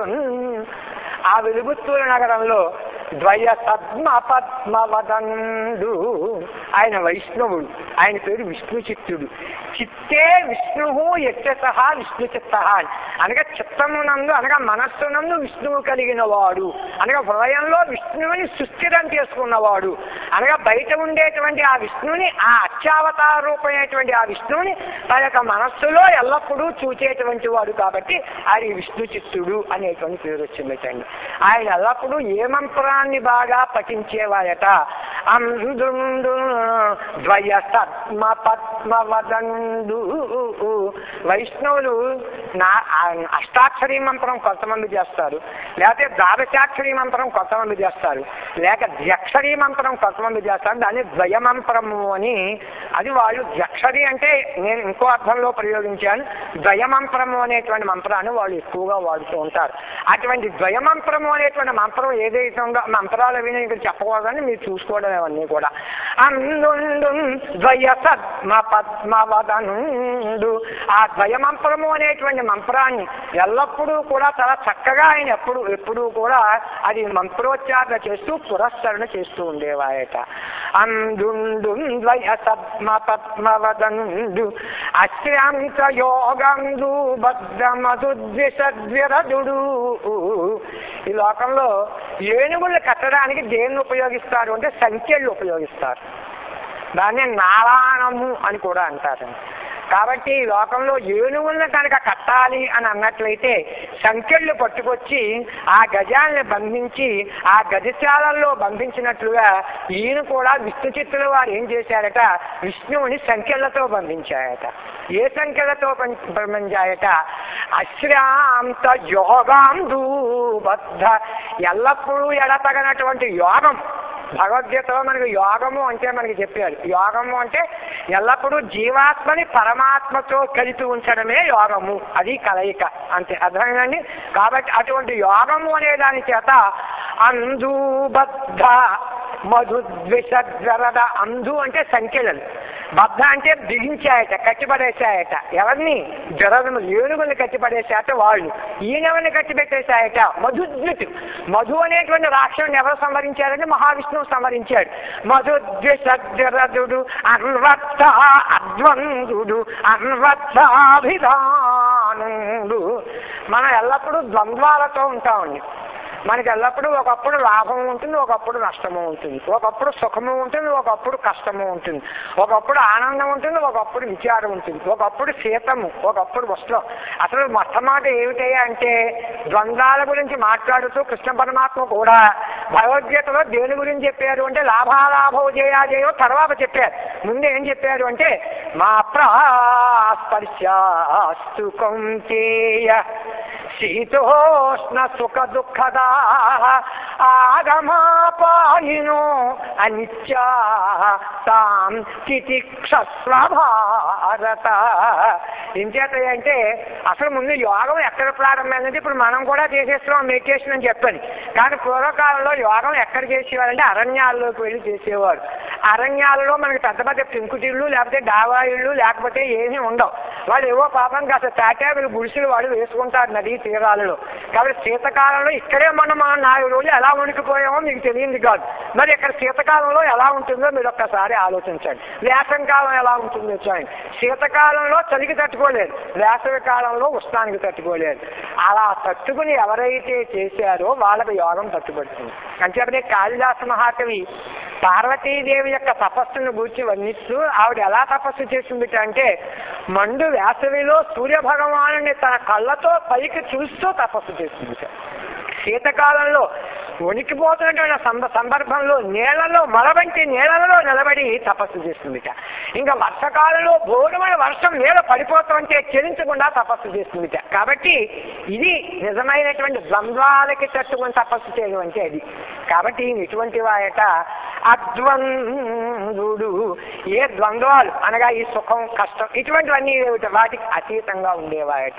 ఆ వెలుగుత్తూరు నగరంలో ద్వయ పద్మ పద్మవదండు ఆయన వైష్ణవుడు ఆయన పేరు విష్ణు చిత్తుడు చిత్తే విష్ణువు యచ్చస విష్ణు చిత్త అనగా చిత్తమునందు అనగా మనస్సునందు విష్ణువు కలిగిన వాడు అనగా హృదయంలో విష్ణువుని సుస్థిరం చేసుకున్నవాడు అనగా బయట ఉండేటువంటి ఆ విష్ణువుని ఆ అత్యావతార రూపమైనటువంటి ఆ విష్ణువుని తన యొక్క మనస్సులో ఎల్లప్పుడూ చూచేటువంటి వాడు కాబట్టి ఆయన విష్ణు చిత్తుడు అనేటువంటి పేరు వచ్చిందటండి ఆయన ఎల్లప్పుడూ ఏ మంత్రాన్ని బాగా పఠించేవాయట అందుండు ద్వయ సత్మ పద్మవదండు వైష్ణవులు నా ఆ అష్టాక్షరీ మంత్రం కొంతమంది చేస్తారు లేకపోతే ద్వాదశాక్షరీ మంత్రం కొంతమంది చేస్తారు లేక ద్యక్షరీ మంత్రం కొంతమంది చేస్తారు దాన్ని ద్వయ మంత్రము అని అది వాళ్ళు ద్యక్షరి అంటే నేను ఇంకో అర్థంలో ప్రయోగించాను ద్వయ మంత్రము అనేటువంటి మంత్రాన్ని వాళ్ళు ఎక్కువగా వాడుతూ ఉంటారు అటువంటి ద్వయ మంత్రము అనేటువంటి మంత్రం ఏదైతే ఉందో మంత్రాలు అవి నేను ఇక్కడ చెప్పకూడదని మీరు చూసుకోవడం అవన్నీ కూడా అందుండు ద్వయ పద్మ పద్మవదనుండు ఆ ద్వయ మంత్రము అనేటువంటి మంత్రాన్ని ఎల్లప్పుడూ కూడా చాలా చక్కగా ఆయన ఎప్పుడు ఎప్పుడూ కూడా అది మంత్రోచ్చారణ చేస్తూ పురస్కరణ చేస్తూ ఉండేవాయట అందుండు ద్వయ పద్మ పద్మవదనుండు అశ్రాంత యోగందు బద్ధమధుద్విషద్విరదుడు ఈ లోకంలో ఏనుగులు కట్టడానికి దేన్ని ఉపయోగిస్తారు అంటే సంఖ్యలు ఉపయోగిస్తారు దాన్ని నారాయణము అని కూడా అంటారు కాబట్టి ఈ లోకంలో ఏనుగులను కనుక కట్టాలి అని అన్నట్లయితే సంఖ్యలు పట్టుకొచ్చి ఆ గజాన్ని బంధించి ఆ గజశాలల్లో బంధించినట్లుగా ఈయన కూడా విష్ణు చిత్తుల వారు ఏం చేశారట విష్ణువుని సంఖ్యలతో బంధించాయట ఏ సంఖ్యలతో బం- బంధించాయట అశ్రాంత యోగాంధు బద్ధ ఎల్లప్పుడూ ఎడతగనటువంటి యోగం భగవద్గీతలో మనకి యోగము అంటే మనకి చెప్పారు యోగము అంటే ఎల్లప్పుడూ జీవాత్మని పరమాత్మతో కలిపి ఉంచడమే యోగము అది కలయిక అంతే అర్థమైందండి కాబట్టి అటువంటి యోగము అనే దాని చేత అందుబద్ధ మధుద్విషద్వరద అంధు అంటే సంఖ్యలు బద్ధ అంటే బిగించాయట కట్టిపడేశాయట ఎవరిని జరదము ఏనుగుల్ని కట్టిపడేశాయట వాళ్ళు ఈయనెవరిని కట్టిపెట్టేశాయట మధుద్వితు మధు అనేటువంటి రాక్షసుని ఎవరు సంహరించారంటే మహావిష్ణువు సంహరించాడు మధుద్విషద్వరదుడు అన్వత్త అద్వందుడు అన్వత్తాభిధానుడు మనం ఎల్లప్పుడూ ద్వంద్వాలతో ఉంటామండి మనకి ఎల్లప్పుడూ ఒకప్పుడు లాభం ఉంటుంది ఒకప్పుడు నష్టము ఉంటుంది ఒకప్పుడు సుఖము ఉంటుంది ఒకప్పుడు కష్టము ఉంటుంది ఒకప్పుడు ఆనందం ఉంటుంది ఒకప్పుడు విచారం ఉంటుంది ఒకప్పుడు శీతము ఒకప్పుడు వస్త్రం అసలు మొట్టమొదటి ఏమిటయ్యా అంటే ద్వంద్వాల గురించి మాట్లాడుతూ కృష్ణ పరమాత్మ కూడా భగవద్గీతలో దేని గురించి చెప్పారు అంటే లాభాలాభో జయాజయో తర్వాత చెప్పారు ముందు ఏం చెప్పారు అంటే మా ప్రాస్పర్శాస్తు కౌంతేయ శీతోష్ణ సుఖ దుఃఖదా ఆగమా పాయినో అనిత్యా తాం తితిక్షస్వ భారత ఏం చేత అంటే అసలు ముందు యోగం ఎక్కడ ప్రారంభమైందంటే ఇప్పుడు మనం కూడా చేసేస్తున్నాం మెడిటేషన్ అని చెప్పని కానీ పూర్వకాలంలో యోగం ఎక్కడ చేసేవారంటే అరణ్యాల్లోకి వెళ్ళి చేసేవారు అరణ్యాలలో మనకి పెద్ద పెద్ద పెంకుటిళ్ళు లేకపోతే డాబా ఇళ్ళు లేకపోతే ఏమీ ఉండవు వాళ్ళు ఏవో పాపం కాస్త తాటాకులు గుడిసెలు వాడు వేసుకుంటారు నదీ తీరాలలో కాబట్టి శీతకాలంలో ఇక్కడే మనం మనం నాలుగు రోజులు ఎలా ఉనికిపోయామో మీకు తెలియంది కాదు మరి ఇక్కడ శీతకాలంలో ఎలా ఉంటుందో మీరు ఒక్కసారి ఆలోచించండి వేసవి కాలం ఎలా ఉంటుందో చూడండి శీతకాలంలో చలికి తట్టుకోలేదు వేసవి కాలంలో ఉష్ణానికి తట్టుకోలేదు అలా తట్టుకుని ఎవరైతే చేశారో వాళ్ళకి యోగం తట్టుబడుతుంది అంటే కాళిదాస మహాకవి పార్వతీదేవి యొక్క తపస్సును గూర్చి వర్ణిస్తూ ఆవిడ ఎలా తపస్సు చేసింది అంటే మండు వేసవిలో సూర్య భగవాను తన కళ్ళతో పైకి చూస్తూ తపస్సు చేసింది శీతకాలంలో వణికిపోతున్నటువంటి సంద సందర్భంలో నీళ్లలో మలవంటి నీళ్లలో నిలబడి తపస్సు చేస్తుందిట ఇంకా వర్షకాలంలో ఘోరమైన వర్షం మీద పడిపోతుంటే చెలించకుండా తపస్సు చేస్తుందిట కాబట్టి ఇది నిజమైనటువంటి ద్వంద్వాలకి తట్టుకుని తపస్సు చేయడం అంటే అది కాబట్టి ఇటువంటి వాయట అద్వందుడు ఏ ద్వంద్వాలు అనగా ఈ సుఖం కష్టం ఇటువంటివన్నీ ఏమిటి వాటికి అతీతంగా ఉండేవాయట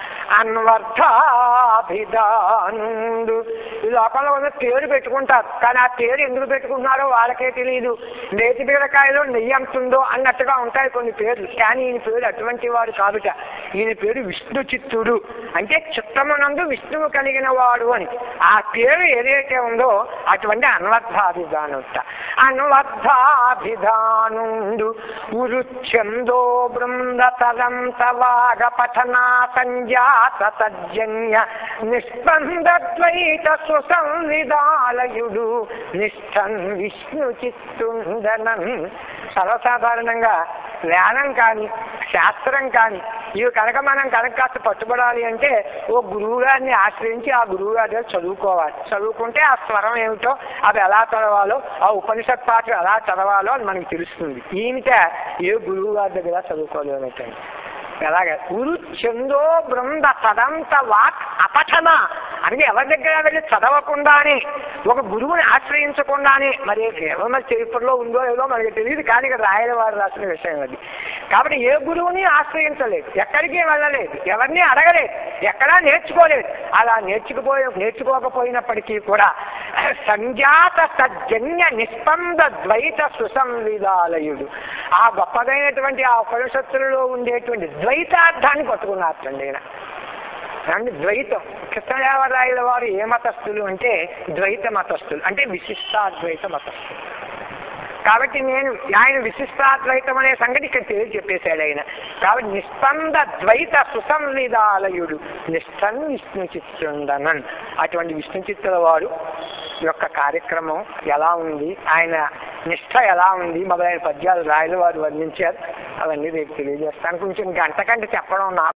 అన్వర్థాభిధానుడు ఈ లోకంలో ఉన్న పేరు పెట్టుకుంటారు కానీ ఆ పేరు ఎందుకు పెట్టుకుంటున్నారో వాళ్ళకే తెలియదు నేతి బీరకాయలో నెయ్యి అంతుందో అన్నట్టుగా ఉంటాయి కొన్ని పేర్లు కానీ ఈయన పేరు అటువంటి వాడు కాదుట ఈయన పేరు విష్ణు చిత్తుడు అంటే చిత్తమునందు విష్ణువు కలిగిన వాడు అని ఆ పేరు ఏదైతే ఉందో అటువంటి అన్వర్థాభిధానుట అన్వర్థాభిధానుండు ఉరుచందో బృంద తదంత వాగ పఠనా సంజాత తజ్జన్య నిస్పందద్వైత సుసంవిదాలయుడు నిష్టన్ విష్ణు చిత్తుండనన్ సర్వసాధారణంగా వేదం కానీ శాస్త్రం కానీ ఇవి కనుక మనం కనుక కాస్త పట్టుబడాలి అంటే ఓ గురువు గారిని ఆశ్రయించి ఆ గురువు గారి దగ్గర చదువుకోవాలి చదువుకుంటే ఆ స్వరం ఏమిటో అది ఎలా చదవాలో ఆ ఉపనిషత్ పాఠం ఎలా చదవాలో అది మనకి తెలుస్తుంది ఈయనక ఏ గురువు గారి దగ్గర చదువుకోలేనట్టండి ఎలాగ గురు చందో బృంద తదంత వాక్ అపఠన అంటే ఎవరి దగ్గర వెళ్ళి చదవకుండానే ఒక గురువుని ఆశ్రయించకుండానే మరి ఏమో మరి చరిత్రలో ఉందో ఏదో మనకి తెలియదు కానీ ఇక్కడ రాయల వారు రాసిన విషయం అది కాబట్టి ఏ గురువుని ఆశ్రయించలేదు ఎక్కడికి వెళ్ళలేదు ఎవరిని అడగలేదు ఎక్కడా నేర్చుకోలేదు అలా నేర్చుకుపోయి నేర్చుకోకపోయినప్పటికీ కూడా సంజాత సజ్జన్య నిస్పంద ద్వైత సుసంవిదాలయుడు ఆ గొప్పదైనటువంటి ఆ ఉపనిషత్తులలో ఉండేటువంటి ద్వైతార్థాన్ని పట్టుకున్నారండి ఈయన అండి ద్వైతం కృష్ణదేవరాయల వారు ఏ మతస్థులు అంటే ద్వైత మతస్థులు అంటే విశిష్టాద్వైత మతస్థులు కాబట్టి నేను ఆయన విశిష్టాద్వైతం అనే సంగతి ఇక్కడ తెలియ చెప్పేశాడు ఆయన కాబట్టి నిస్పంద ద్వైత సుసంవిదాలయుడు నిష్టన్ విష్ణు చిత్తుండనన్ అటువంటి విష్ణు చిత్తుల వారు యొక్క కార్యక్రమం ఎలా ఉంది ఆయన నిష్ఠ ఎలా ఉంది మొదలైన పద్యాలు రాయల వారు వర్ణించారు అవన్నీ రేపు తెలియజేస్తాను కొంచెం గంట కంటే చెప్పడం నాకు